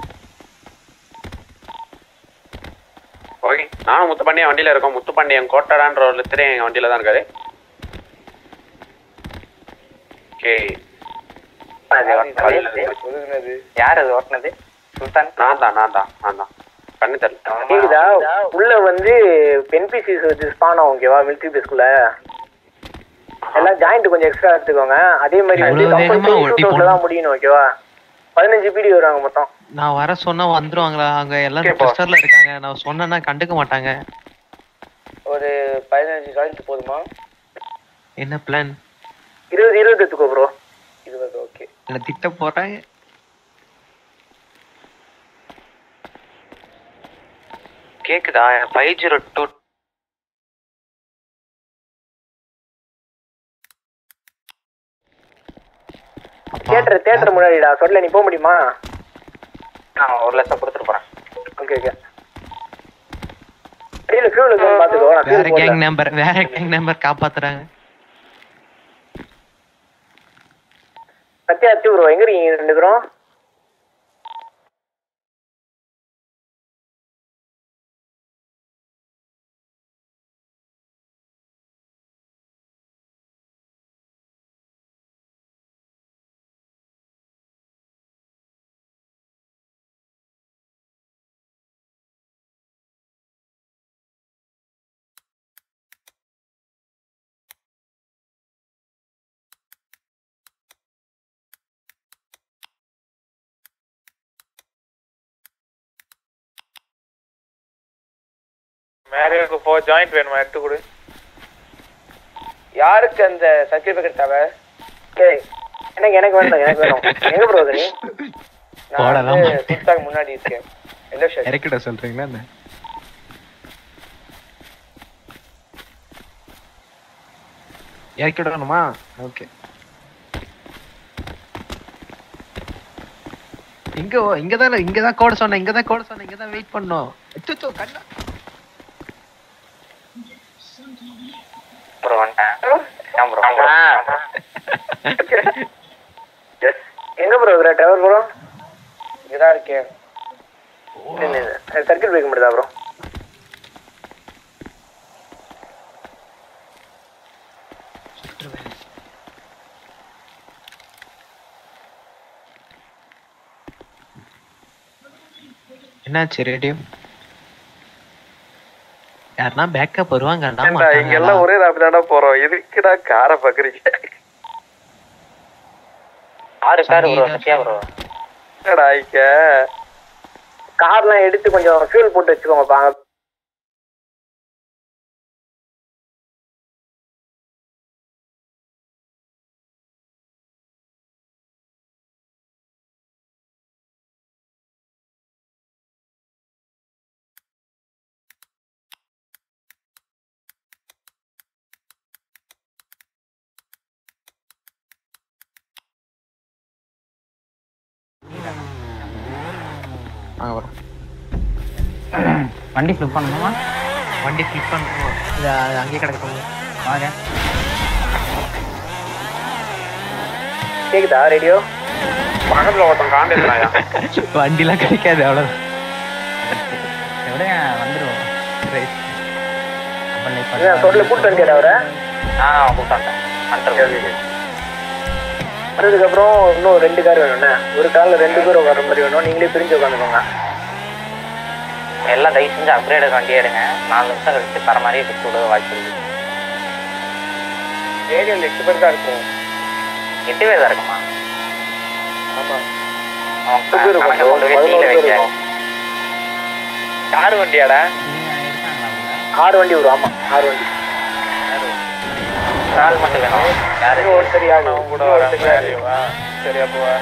ஓகே நானும் முத்துப்பாண்டியன் வண்டியில இருக்கோம் முத்துப்பாண்டியன் கோட்டடான்ற ஒரு லித்தரே எங்க வண்டியில தான் இருக்காரு ஓகே யார் அது ஓட்டுனது சுல்தான் நான் தான் நான் தான் நான் தான் கண்ணு தெரியல கேக்குதா உள்ள வந்து என்பிசிஸ் வச்சு ஸ்பான் ஆகும் ஓகேவா மிலிட்ரி பேஸ்க்குள்ள எல்லாம் ஜாயிண்ட் கொஞ்சம் எக்ஸ்ட்ரா எடுத்துக்கோங்க அதே மாதிரி வந்து இவ்வளவு வேகமா கம்பல்சரி ஓட்டி ஷூட் போகணும். தான் முடியணும் ஓகேவா பதினஞ்சு பிடி வருவாங்க மொத்தம் நான் வர சொன்னா வந்துருவாங்களா அங்க எல்லாரும் ப்ரெஷர்ல இருக்காங்க நான் சொன்னேன்னா கண்டுக்க மாட்டாங்க ஒரு பதினஞ்சு ஜாயிண்ட் போதுமா என்ன பிளான் இருபது இருபது எடுத்துக்கோ ப்ரோ இருபது ஓகே என்ன திட்ட போறாங்க கேக்குதா five zero two theatre theatre முன்னாடிடா சொல்ல நீ போக முடியுமா நான் ஒரு லட்சம் கொடுத்துட்டு போறேன் ஓகே ஓகே அடியில் ஃபியூல் இருக்குன்னு பார்த்துக்கோ நான் வேற fuel கேங் போடல. நம்பர் வேற கேங் நம்பர் காப்பாத்துறாங்க சத்யா அச்சு ப்ரோ எங்க இருக்கீங்க ரெண்டு பேரும் மேரேஜுக்கு போ ஜாயிண்ட் வேணுமா எடுத்து கொடு யாருக்கு அந்த சர்டிபிகேட் தேவை ஏய் எனக்கு எனக்கு வேண்டாம் எனக்கு வேணும் எங்க ப்ரோ நீ நான் போடலாம் வந்து மாட்டேன். சுல்தான் முன்னாடி இருக்கேன் எந்த ஷர்ட் இறக்கிட சொல்றீங்களா என்ன இறக்கி விடணுமா ஓகே இங்க ஓ- இங்கதான் இங்கதான் கோட சொன்னேன் இங்கதான் கோட சொன்னேன் இங்கதான் வெயிட் பண்ணோம் அச்சச்சோ, கண்ணா ப்ரோ வந்துட்டேன் ஏன் ப்ரோ எங்க ப்ரோ இருக்கிற டிரைவர் ப்ரோ இங்கதான் இருக்கேன் சர்க்கிள் பிரேக் மட்டும் ப்ரோ என்னாச்சு ரேடியோ யாருன்னா பேக்கப் வருவாங்கடா ஏன்டா, இங்க எல்லாம் ஒரே ராப்பி தாண்டா போறோம் எதுக்குடா காரை பாக்குறீங்க ஆறு கார் ப்ரோ சத்யா ப்ரோ என்னடா இங்க கார்லாம் எடுத்து கொஞ்சம் ஃபியூல் போட்டு வச்சுக்கோங்கப்பா வாங்க வரோம் வண்டி ஃபிளிப் பண்ணணுமா வண்டி ஃபிளிப் பண்ணுவோம் இது அது அங்கேயே கிடக்கட்டும் வாங்க கேக்குதா ரேடியோ பக்கத்துல ஒருத்தன் காண்டிருக்காயா வண்டிலாம் கிடைக்காது அவ்வளவுதான் எப்படிங்க வந்துடுவோம் சொல்ல கூட்டு வண்டியாடா அவரை ஆ கூப்பிட்டான் வந்துட்டு வந்ததுக்கப்புறம் இன்னும் ரெண்டு கார் வேணும்ண்ணே ஒரு கார்ல ரெண்டு பேர் உட்கார மாதிரி வேணும் நீங்களே பிரிஞ்சு உட்காந்துக்கோங்க எல்லாம் தயவு செஞ்சு அப்கிரேட் வண்டி எடுங்க நாலு நிமிஷம் கழிச்சு தர மாதிரியே கொடுத்து விட வாய்ப்பு இருக்கு ரேடியோல எட்டு பேர் தான் இருக்கும் எட்டு பேர் தான் இருக்குமா ஆமா அவன் எட்டு பேர் கணக்கை இருக்கும் கொண்டு போய் பதினோரு கீழே பேர் வைக்க இருக்கும் கார் வண்டியாடா ஆறு வண்டி வரும் ஆமா ஆறு வண்டி ஆள் மட்டும் வேணும் யாரு ஒரு சரி ஆகும் அவன் கூட வரேன் மேரேவா சரி அப்போ வா.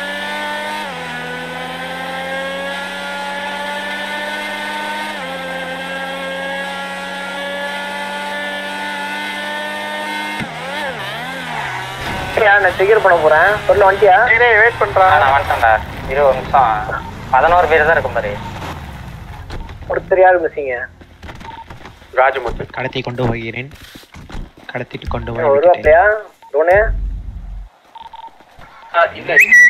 சரியா நான் செக்யூர் பண்ண போறேன் சொல்ல வண்டியா வெயிட் பண்றான் நான் வந்துட்டேன்டா இருபது நிமிஷம் பதினோரு பேர் தான் இருக்கும் பாரு ஒருத்தர் யாரு மிஸ்ஸிங்க ராஜமுத்து கடத்தி கொண்டு போகிறேன் கடத்திட்டு கொண்டு வருவாப்லையா ரோனு இல்ல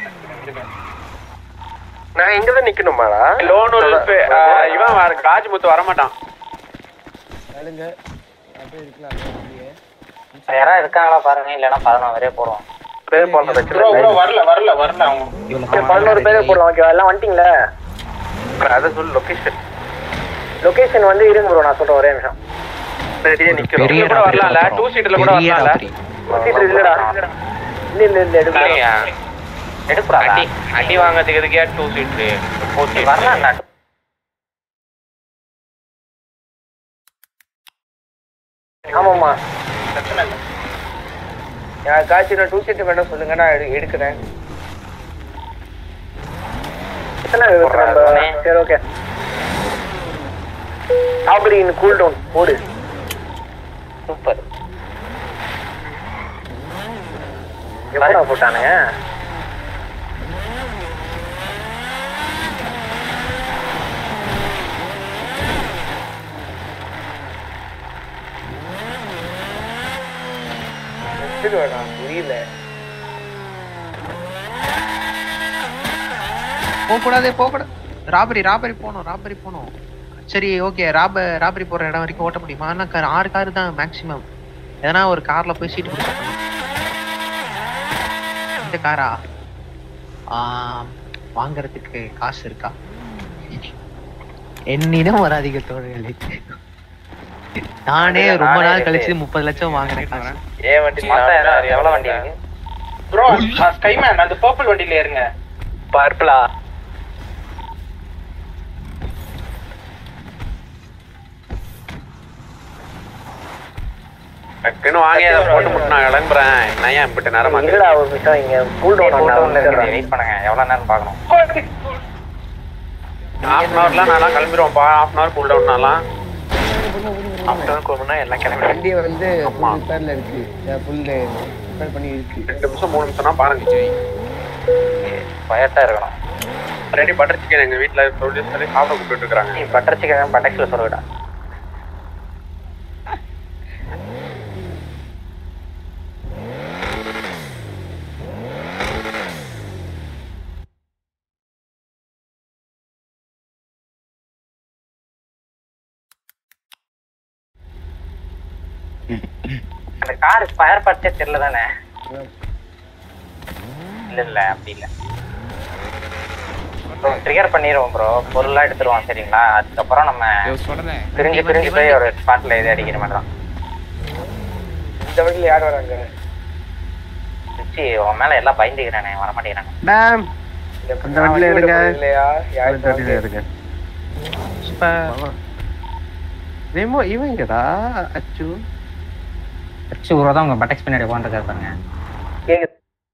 நான் இங்க தான் நிக்கணுமாடா லோனூல் இவன் வர காஜ்முத்து வரமாட்டான் கேளுங்க அப்படியே இருக்கலாம் அப்படியே யாராவது இருக்காங்களா பாருங்க இல்லைன்னா பதினொன்று வரையே போடுவோம் பேர் போடுற ப்ரோ ப்ரோ வரல வரல வரல அவங்க பதினோரு பேர் போடலாம் ஓகேவா எல்லாம் வந்துட்டீங்களா அதை சொல்லு லொகேஷன் லொகேஷன் வந்து இருங்க ப்ரோ நான் சொல்றேன் ஒரே நிமிஷம் பெரிய நிக்கிறோம் இதுல கூட வரலாம்ல டூ சீட்ல கூட வரலாம்ல சீட்டு இல்லடா இல்ல இல்ல இல்ல எடுக்கல எடுப்புறாங்க அடி அடி வாங்கறதுக்கு எதுக்கே டூ சீட்டு ஓகே வரலாம் நான் ஆமாம்மா பிரச்சனை இல்லை யாருக்காச்சும் நான் டூ சீட்டு வேணும் சொல்லுங்க நான் எடு- எடுக்கிறேன் எத்தனை இருக்கு நம்ம சரி ஓகே அப்படி இந்த கூல் டவுன் போடு சூப்பர் எப்படா போட்டானுங்க வேணாம் புரியல போகக்கூடாது போகக்கூடாது ராபரி ராபரி போகணும் ராபரி போகணும் சரி ஓகே ராப ராபரி போற இடம் வரைக்கும் ஓட்ட முடியுமா ஆனால் கார் ஆறு கார் தான் மேக்ஸிமம் எதனா ஒரு கார்ல போய் சீட்டு பிடிச்சிக்கணும் இந்த காரா ஆம், வாங்குறதுக்கு காசு இருக்கா என்னிடம் வராதிக தோழர்களே நானே ரொம்ப நாள் கழிச்சு முப்பது லட்சம் வாங்கினேன் காசு ஏன் வண்டி மொத்தம் எவ்வளவு- எவ்வளவு வண்டி இருக்கு ப்ரோ ஸ்கைமேன் அந்த பர்பிள் வண்டியில ஏறுங்க பர்பிளா டக்குன்னு வாங்கி அதை போட்டு முட்டு நான் கிளம்புறேன் நான் ஏன் இப்படி நேரமா இல்லடா ஒரு நிமிஷம் இங்க கூல் டவுன் வெயிட் பண்ணுங்க எவ்வளவு நேரம் பார்க்கணும் ஹாஃப் அன் ஹவர்லாம் நான் கிளம்பிடுவோம்ப்பா ஹாஃப் அன் ஹவர் கூல் டவுன்னாலாம் எல்லாம் கிளம்பி வண்டி வந்து ஃபுல் ரிப்பேர்ல இருக்கு ஃபுல் ரிப்பேர் பண்ணி இருக்கு ரெண்டு நிமிஷம் மூணு நிமிஷம்னா பாருங்க பயட்டா இருக்கணும் ரெடி பட்டர் சிக்கன் எங்க வீட்ல ப்ரொடியூஸ் பண்ணி சாப்பிட கூப்பிட்டு இருக்காங்க நீ பட்டர் சிக்கன் பட்டக்ஸ்ல சொல்லுடா அந்த கார் ஸ்பயர் பார்ட்ஸே தெரியல தானே இல்ல இல்ல அப்படி இல்ல ட்ரிகர் பண்ணிடுவோம் ப்ரோ பொருள்லாம் எடுத்துருவோம் சரிங்களா அதுக்கப்புறம் நம்ம சொல்றேன் பிரிஞ்சு பிரிஞ்சு போய் ஒரு ஸ்பாட்ல இது அடிக்கிற மாதிரி தான் இந்த வண்டியில யார் வராங்க ரிச்சி உன் மேல எல்லாம் பயந்துக்கிறானே வர மாட்டேங்கிறானே மேம் அந்த வண்டியில எடுங்க இல்லையா யார் அந்த வண்டியில எடுங்க ரெமோ இவங்கடா அச்சு ரிச்சி ப்ரோ தான் உங்க பட்டக்ஸ் பின்னாடி உட்காந்துருக்காரு பாருங்க கேக்குது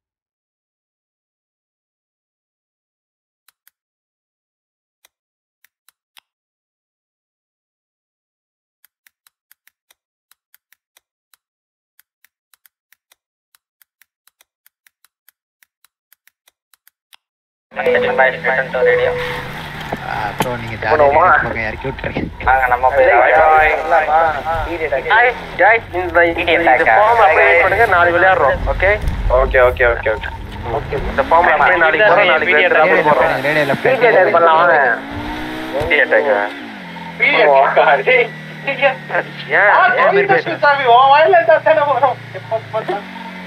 ரேடியோ அப்புறம் நீங்க போடுவோமா? ஜாலியாக போங்க இறக்கி விட்டுருங்க வாங்க நம்ம போய் guys இந்த இந்த ஃபார்ம் அப்ளை பண்ணுங்க நாளைக்கு விளையாடுறோம் okay okay okay okay okay okay இந்த ஃபார்ம் அப்ளை நாளைக்கு போறோம் நாளைக்கு ரேடியோல விளையாடுறோம் போறோம் ரேடியோல பிஜே டைப் பண்ணலாம் வாங்க இந்தியா டேக் ஏன் ஏன் பேர் பேச சாமி உன் வாயில இருந்தா தானே வரும் எப்ப பார்த்தாலும்.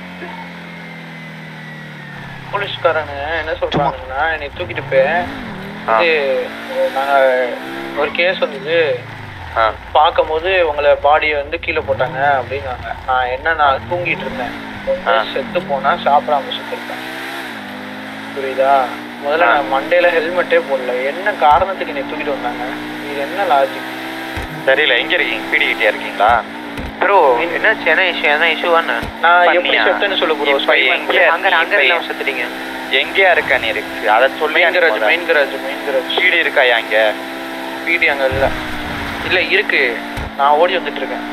போலீஸ்காரங்க என்ன சொல்றாங்கன்னா என்னை தூக்கிட்டு போய் இது நாங்க ஒரு கேஸ் வந்தது பார்க்கும்போது உங்களை பாடியை வந்து கீழே போட்டாங்க அப்படின்னாங்க நான் என்ன நான் தூங்கிட்டு இருந்தேன் ஒண்ணு செத்து போனா சாப்பிடாம செத்துருப்பேன் புரியுதா முதல்ல நான் மண்டையில ஹெல்மெட்டே போடல என்ன காரணத்துக்கு என்னை தூக்கிட்டு வந்தாங்க இது என்ன லாஜிக் தெரியல எங்க இருக்கீங்க பீடி கிட்டே இருக்கீங்களா ப்ரோ என்னாச்சு என்ன இஷ்யூ என்ன இஷ்யூவான்னு நான் எப்படி செத்தேன்னு சொல்லு ப்ரோ அங்க அங்க இல்லாம செத்துட்டீங்க எங்கேயா இருக்க நீ இருக்கு அத சொல்லி main garage main garage main garage பீடி இருக்காயா அங்க பிடி அங்க இல்ல இல்ல இருக்கு நான் ஓடி வந்துட்டு இருக்கேன்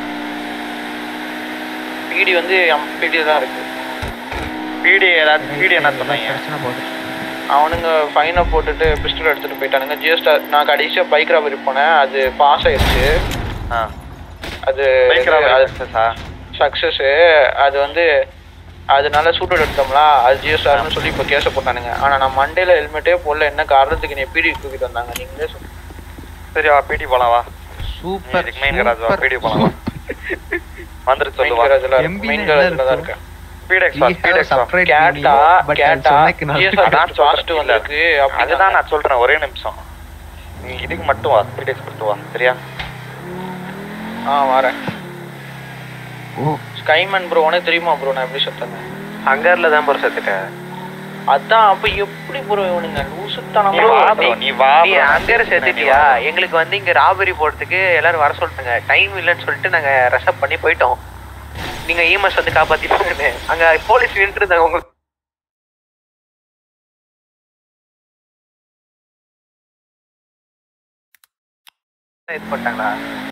பிடி வந்து பிடி தான் இருக்கு பீடி ஏதாவது பீடி என்ன சொன்னாங்க பிரச்சனை போகுது அவனுங்க ஃபைனை போட்டுட்டு பிஸ்டல் எடுத்துட்டு போயிட்டானுங்க ஜிஎஸ்டார் நான் கடைசியா பைக் ராபரி போனேன் அது பாஸ் ஆயிடுச்சு அது Bike robbery success ஆ? சக்சஸ் அது வந்து அதனால சூட்டோட எடுத்தோம்ல அது ஜிஎஸ்ஆர்னு சொல்லி இப்போ கேஸை போட்டானுங்க ஆனா நான் மண்டேல ஹெல்மெட்டே போடல என்ன காரணத்துக்கு நீ பீடி தூக்கிட்டு வந்தாங்க நீங்களே சொல்லுங்க சரி வா பிடி போலாம் வா சூப்பர் இதுக்கு மெயின் கராஜ் வா பிடி போலாம் வா வந்துரு சொல்லு வா மெயின் கராஜ்ல தான் இருக்கேன் பீடெக்ஸ் வா பீடெக்ஸ் வா கேட்டா கேட்டா ஜிஎஸ்ஆர் ஃபாஸ்ட் வந்திருக்கு அதுதான் நான் சொல்றேன் ஒரே நிமிஷம் நீ இதுக்கு மட்டும் வா பீடெக்ஸ் கொடுத்து வா சரியா ஆ வரேன் ஸ்கைமேன் ப்ரோ உனக்கு தெரியுமா ப்ரோ நான் எப்படி செத்தேன் ஹங்கர்ல தான் ப்ரோ செத்துட்டேன் அதான் அப்ப எப்படி ப்ரோ இவனுங்க லூசுத்தனம் நீ வா bro, நீ வா நீ bro. அங்கர் செத்துட்டியா எங்களுக்கு வந்து இங்க ராபரி போறதுக்கு எல்லாரும் வர சொல்லிட்டாங்க டைம் இல்லைன்னு சொல்லிட்டு நாங்க ரெசப் பண்ணி போயிட்டோம் நீங்க இஎம்எஸ் வந்து காப்பாத்திட்டு அங்க போலீஸ் நின்று இருந்தாங்க உங்களுக்கு இது பண்ணிட்டாங்களா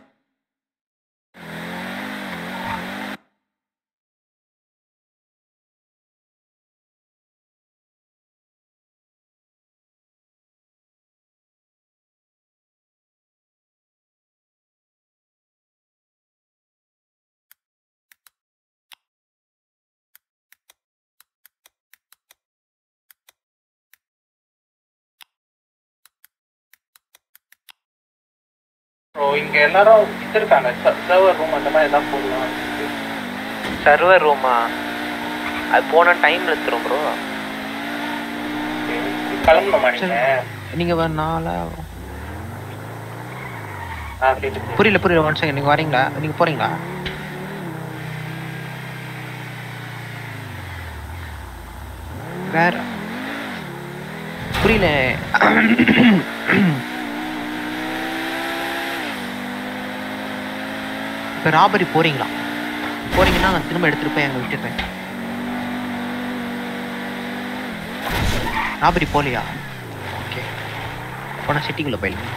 ப்ரோ இங்க எல்லாரும் இது இருக்காங்க சர்வர் ரூம் அந்த மாதிரி ஏதாவது போடலாம் சர்வர் ரூமா அது போன டைம்ல எடுத்துரும் ப்ரோ கிளம்பணுமா நீங்க நீங்க வர நாளா ஆ கேட்டு புரியல புரியல ஒன் செகண்ட் நீங்க வரீங்களா நீங்க போறீங்களா வேற புரியல இப்ப ராபரி போறீங்களா போறீங்கன்னா நான் திரும்ப எடுத்துட்டு போய் அங்க விட்டுறேன் ராபரி போலியா ஓகே போனா சிட்டிக்குள்ள போயிடலாம்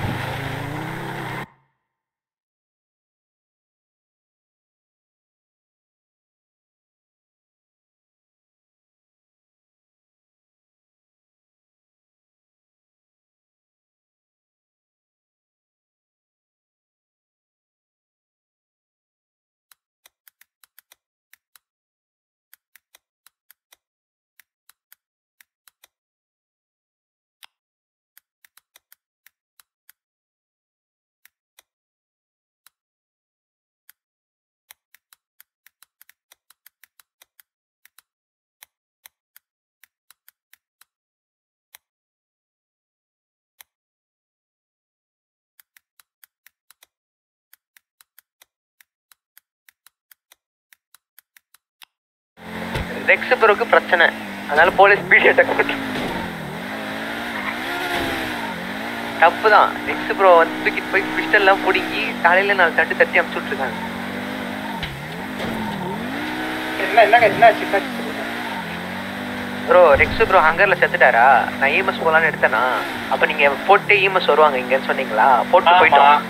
ரெக்ஸ் ப்ரோக்கு பிரச்சனை அதனால போலீஸ் பீடி அட்டாக் பண்ணு தப்பு தான் ரெக்ஸ் ப்ரோ வந்து தூக்கிட்டு போய் பிஸ்டல்லாம் பிடுங்கி காலையில நாலு தட்டு தட்டி அமுச்சு விட்டுருக்காங்க என்ன என்ன என்ன சின்ன ப்ரோ ரெக்ஸ் ப்ரோ ஹங்கர்ல செத்துட்டாரா நான் இஎம்எஸ் போலான்னு எடுத்தேனா அப்ப நீங்க போட்டு இஎம்எஸ் வருவாங்க இங்கன்னு சொன்னீங்களா போட்டு போயிட்டோம்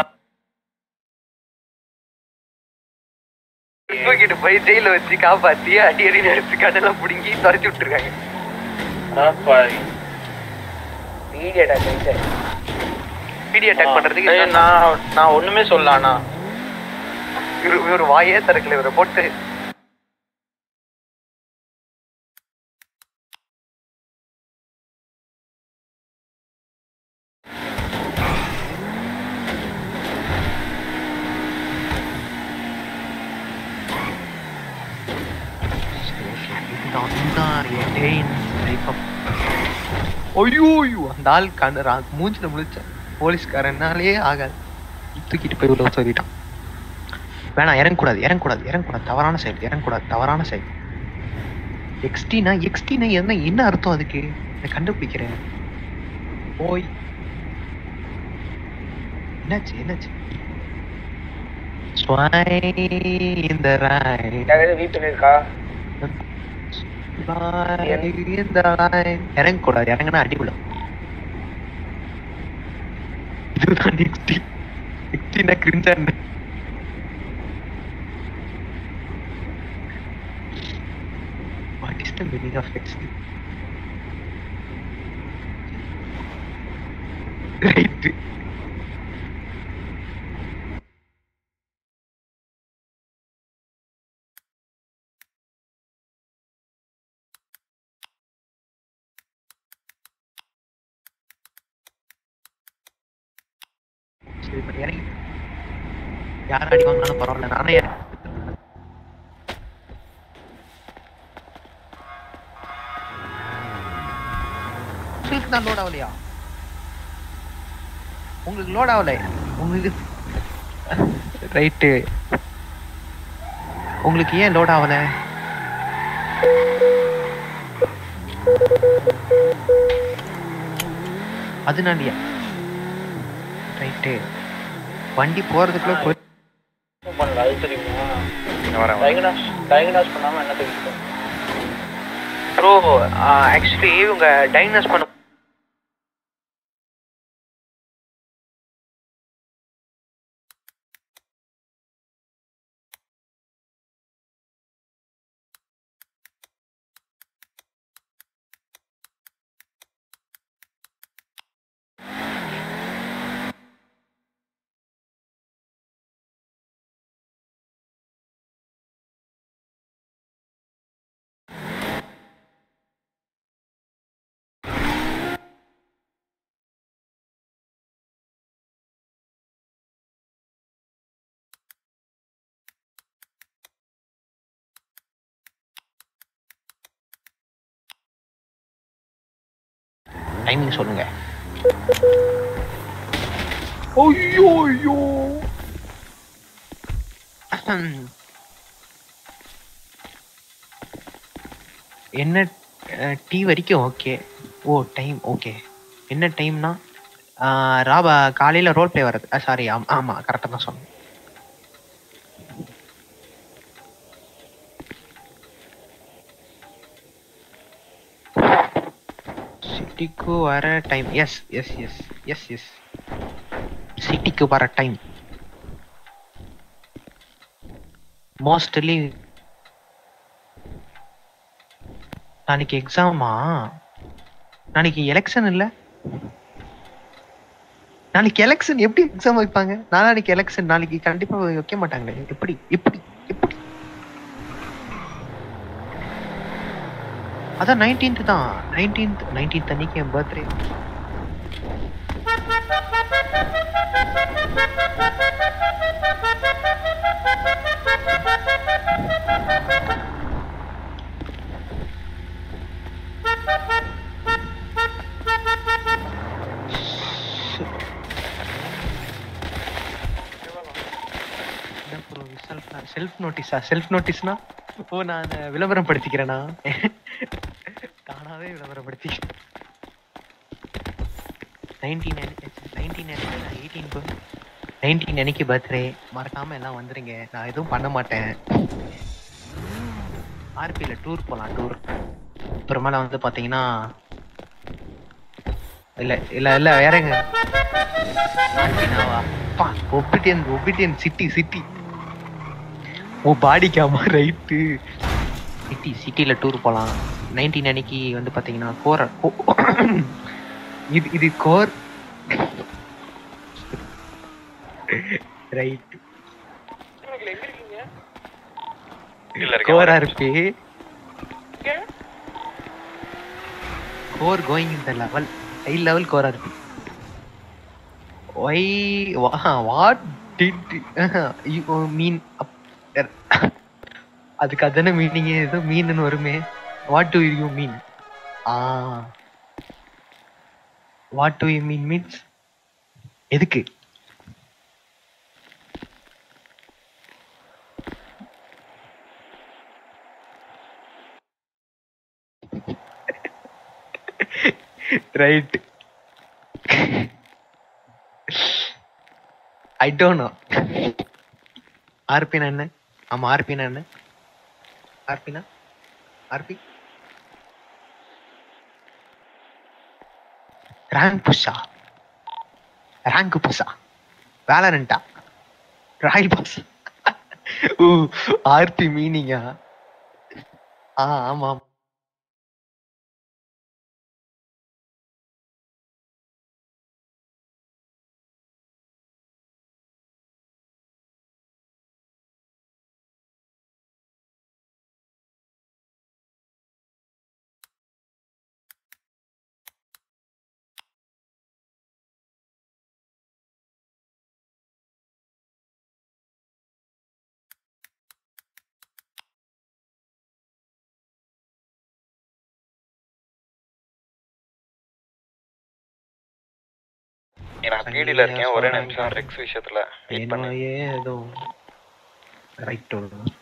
தூக்கிட்டு போய் ஜெயில வச்சு காப்பாத்தி அடி அடி எடுத்து கடலாம் பிடுங்கி துரத்தி விட்டுருக்காங்க பீடி அட்டாக் பீடி அட்டாக் பண்றதுக்கு ஏய், நான் நான் ஒண்ணுமே சொல்லல அண்ணா இவரு இவரு வாயே திறக்கல இவரை போட்டு இதுதான் இதுதான் என் day in life of- ஐயோ ஐயோ அந்த ஆள் கண்ணு மூஞ்சில முழிச்ச போலீஸ்காரனாலே ஆகாது தூக்கிட்டு போய் உள்ள சொல்லிட்டான் வேணாம் இறங்கக்கூடாது இறங்கக்கூடாது இறங்கக்கூடாது தவறான செயல் இறங்கக்கூடாது தவறான செயல் எக்ஸ்டினா எக்ஸ்டினா என்ன என்ன அர்த்தம் அதுக்கு நான் கண்டுபிடிக்கிறேன் போய் என்னாச்சு என்னாச்சு இந்த ராய் வீட்டுல இருக்கா இறங்கக்கூடாது இறங்கினா அடிவிடும் இதுதான் நெக்ஸ்டி நெக்ஸ்டினா கிரிஞ்சா what is the meaning of நெக்ஸ்டி ரைட் இப்ப இறங்கி யார் அடி வாங்கினாலும் பரவாயில்ல நானே இறங்கி உங்களுக்கு தான் லோட் ஆகலையா உங்களுக்கு லோட் ஆகல உங்களுக்கு ரைட்டு உங்களுக்கு ஏன் லோட் ஆகல அதனாலயா ரைட்டு வண்டி போறதுக்குள்ள போய் பண்ணல அது தெரியுமா வரேன் டயக்னாஸ் டயக்னாஸ் பண்ணாம என்ன தெரியும் ப்ரோ ஆக்சுவலி இவங்க டைனஸ் பண்ண டைமிங் சொல்லுங்க ஐயோ ஐயோ என்ன டீ வரைக்கும் ஓகே ஓ டைம் ஓகே என்ன டைம்னா ராபா காலையில ரோல் ப்ளே வர்றது சாரி ஆமா கரெக்டாக தான் சொன்னேன் சிட்டிக்கு வர time yes yes yes yes yes சிட்டிக்கு வர டைம் மோஸ்ட்லி நாளைக்கு எக்ஸாமா நாளைக்கு எலெக்ஷன் இல்ல நாளைக்கு எலெக்ஷன் எப்படி எக்ஸாம் வைப்பாங்க நாளைக்கு எலெக்ஷன் நாளைக்கு கண்டிப்பா வைக்க மாட்டாங்களே எப்படி எப்படி எப்படி அதான் நைன்டீன்த் தான் நைன்டீன்த் நைன்டீன்த் அன்னைக்கு என் பர்த்டே செல்ஃப் நோட்டீஸா செல்ஃப் நோட்டீஸ்னா ஓ நான் அதை விளம்பரம் படுத்திக்கிறேனா தானாவே விளம்பரப்படுத்திக்கிறேன் நைன்டீன் நைன்டீன் நான் எயிட்டீன் நைன்டீன் அன்னைக்கு பர்த்டே மறக்காம எல்லாம் வந்துருங்க நான் எதுவும் பண்ண மாட்டேன் ஆர்பியில் டூர் போகலாம் டூர் அப்புறமேல வந்து பார்த்தீங்கன்னா இல்ல இல்ல இல்ல வேறங்க ஆர்பினாவா பா ஒபிடியன் ஒபிடியன் சிட்டி சிட்டி ஓ பாடிக்காமா ரைட்டு சிட்டி சிட்டியில் டூர் போகலாம் நைன்டீன் அன்னைக்கு வந்து பார்த்தீங்கன்னா கோர இது இது கோர் ரைட் எங்க இருக்கீங்க இல்ல கோரா இருக்கு இங்க கோர் கோயிங் இந்த லெவல் ஹை லெவல் கோரா இருக்கு why what did you mean அதுக்கு அதானே மீனிங் ஏதோ மீன் வருமே வாட் டு யூ மீன் ஆ what do you mean means எதுக்கு ரைட் ஐ டோன்ட் நோ ஆர்பினா என்ன ஆமா ஆர்பினா என்ன ஆர்பினா ஆர்பி ரேங்க் புஷா ரேங்க் புஷா வேலரண்டா ராயல் பாஸ் ஓ ஆர்பி மீனிங்கா ஆ ஆமா நான் பீடியில் இருக்கேன் ஒரே நிமிஷம் ரெக்ஸ் விஷயத்துல வெயிட் பண்ணு ஏதோ ரைட்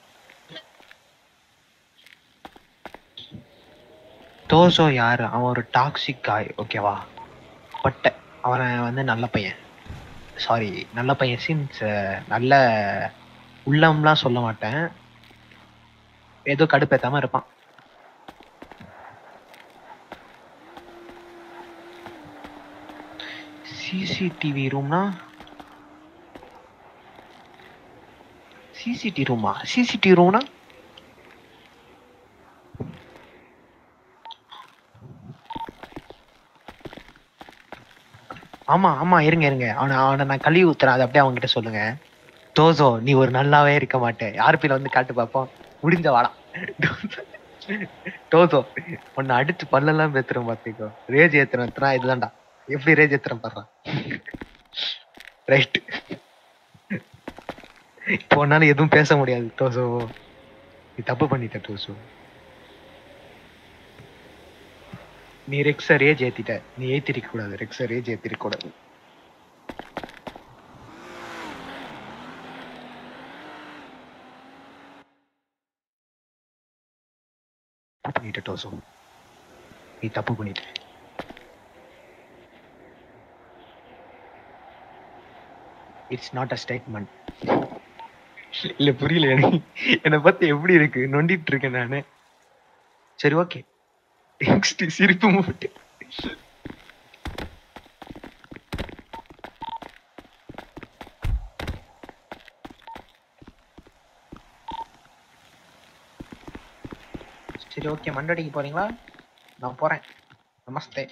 தோசோ யாரு அவன் ஒரு டாக்ஸிக் காய் ஓகேவா பட் அவன் வந்து நல்ல பையன் சாரி நல்ல பையன் சீன்ஸ் நல்ல உள்ளம்லாம் சொல்ல மாட்டேன் ஏதோ கடுப்பேத்தாம இருப்பான் சிசிடிவி ரூம்னா சிசிடி ரூமா சிசிடி ரூம்னா ஆமா ஆமா இருங்க இருங்க அவனை அவனை நான் கழுவி ஊத்துறேன் அதை அப்படியே அவன்கிட்ட சொல்லுங்க தோசோ நீ ஒரு நல்லாவே இருக்க மாட்டேன் ஆர்பில வந்து காட்டு பார்ப்போம் முடிஞ்ச வாடா டோசோ உன்னை அடிச்சு பல்லெல்லாம் பேத்துறேன் பாத்துக்கோ ரேஜ் ஏத்துறேன் எத்தனா இதுதான்டா எப்படி ரேஜ் ஏத்துறேன் பாடுறான் ரைட் இப்போ உன்னால எதுவும் பேச முடியாது டோசோ நீ தப்பு பண்ணிட்ட டோசோ நீ ரெக்ஸ ரேஜ் ஏத்திட்ட நீ ஏத்திருக்க கூடாது ரெக்ஸ ரேஜ் ஏத்திருக்க கூடாது தப்பு பண்ணிட்ட டோசோ நீ தப்பு பண்ணிட்ட இட்ஸ் நாட் அ ஸ்டேட்மெண்ட் இல்ல புரியல எனக்கு என்னை பத்தி எப்படி இருக்கு நொண்டிட்டு இருக்கேன் நானு சரி ஓகே நெக்ஸ்ட் சிரிப்பு மூட்டு சரி ஓகே மண்டடிக்கு போறீங்களா நான் போறேன் நமஸ்தே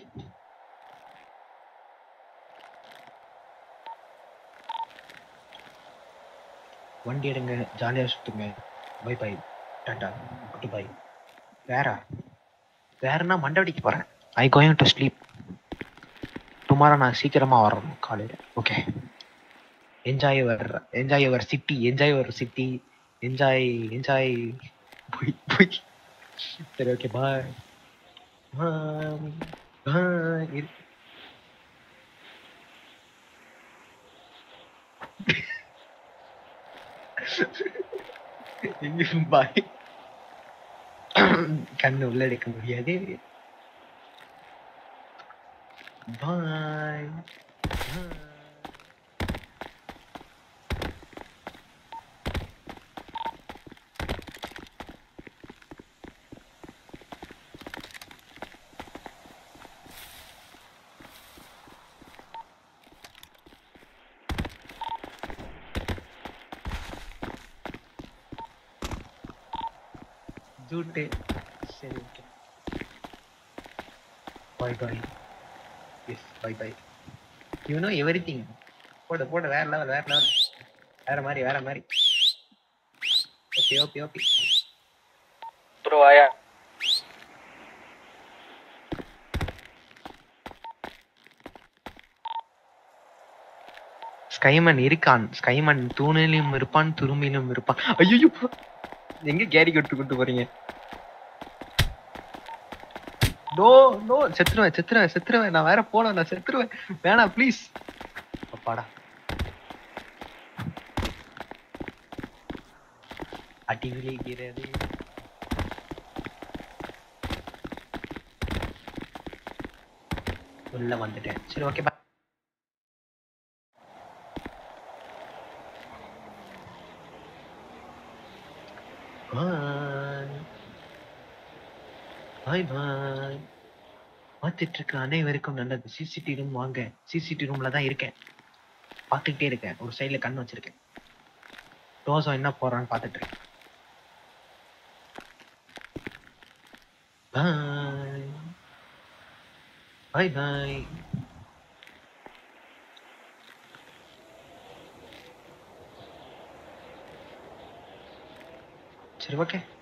வண்டி எடுங்க ஜாலியா சுத்துங்க bye bye tata good bye வேற வேறனா மண்டபடிக்கு போறேன் I going to sleep tomorrow நான் சீக்கிரமா வரணும் காலையில okay enjoy your enjoy your city enjoy your city enjoy enjoy போய் போய் சரி ஓகே பாய் பாய் பாய் பாய் கண்ணு உள்ள எடுக்க முடியாது பாய் ஜூட்டு சரி okay bye bye yes bye bye you know everything போடு போடு வேற லெவல் வேற லெவல் வேற மாதிரி வேற மாதிரி ஓகே ஓகே ஓகே ப்ரோ ஆயா ஸ்கைமன் இருக்கான் ஸ்கைமன் தூணிலும் இருப்பான் துரும்பிலும் இருப்பான் ஐயோ எங்க கேரி கொட்டு கொண்டு போறீங்க நோ நோ செத்துருவேன் செத்துருவேன் செத்துருவேன் நான் வேற போல நான் செத்துருவேன் வேணாம் ப்ளீஸ் அப்பாடா அடி விளைகிறது உள்ள வந்துட்டேன் சரி ஓகே பா பாய் பாய் பாய் பார்த்துட்டு இருக்க அனைவருக்கும் நல்லது சிசிடி ரூம் வாங்க சிசிடி ரூம்ல தான் இருக்கேன் பார்த்துக்கிட்டே இருக்கேன் ஒரு சைடுல கண் வச்சிருக்கேன் டோசம் என்ன போறான்னு பார்த்துட்டு இருக்கேன் பாய் பாய் பாய் சரி ஓகே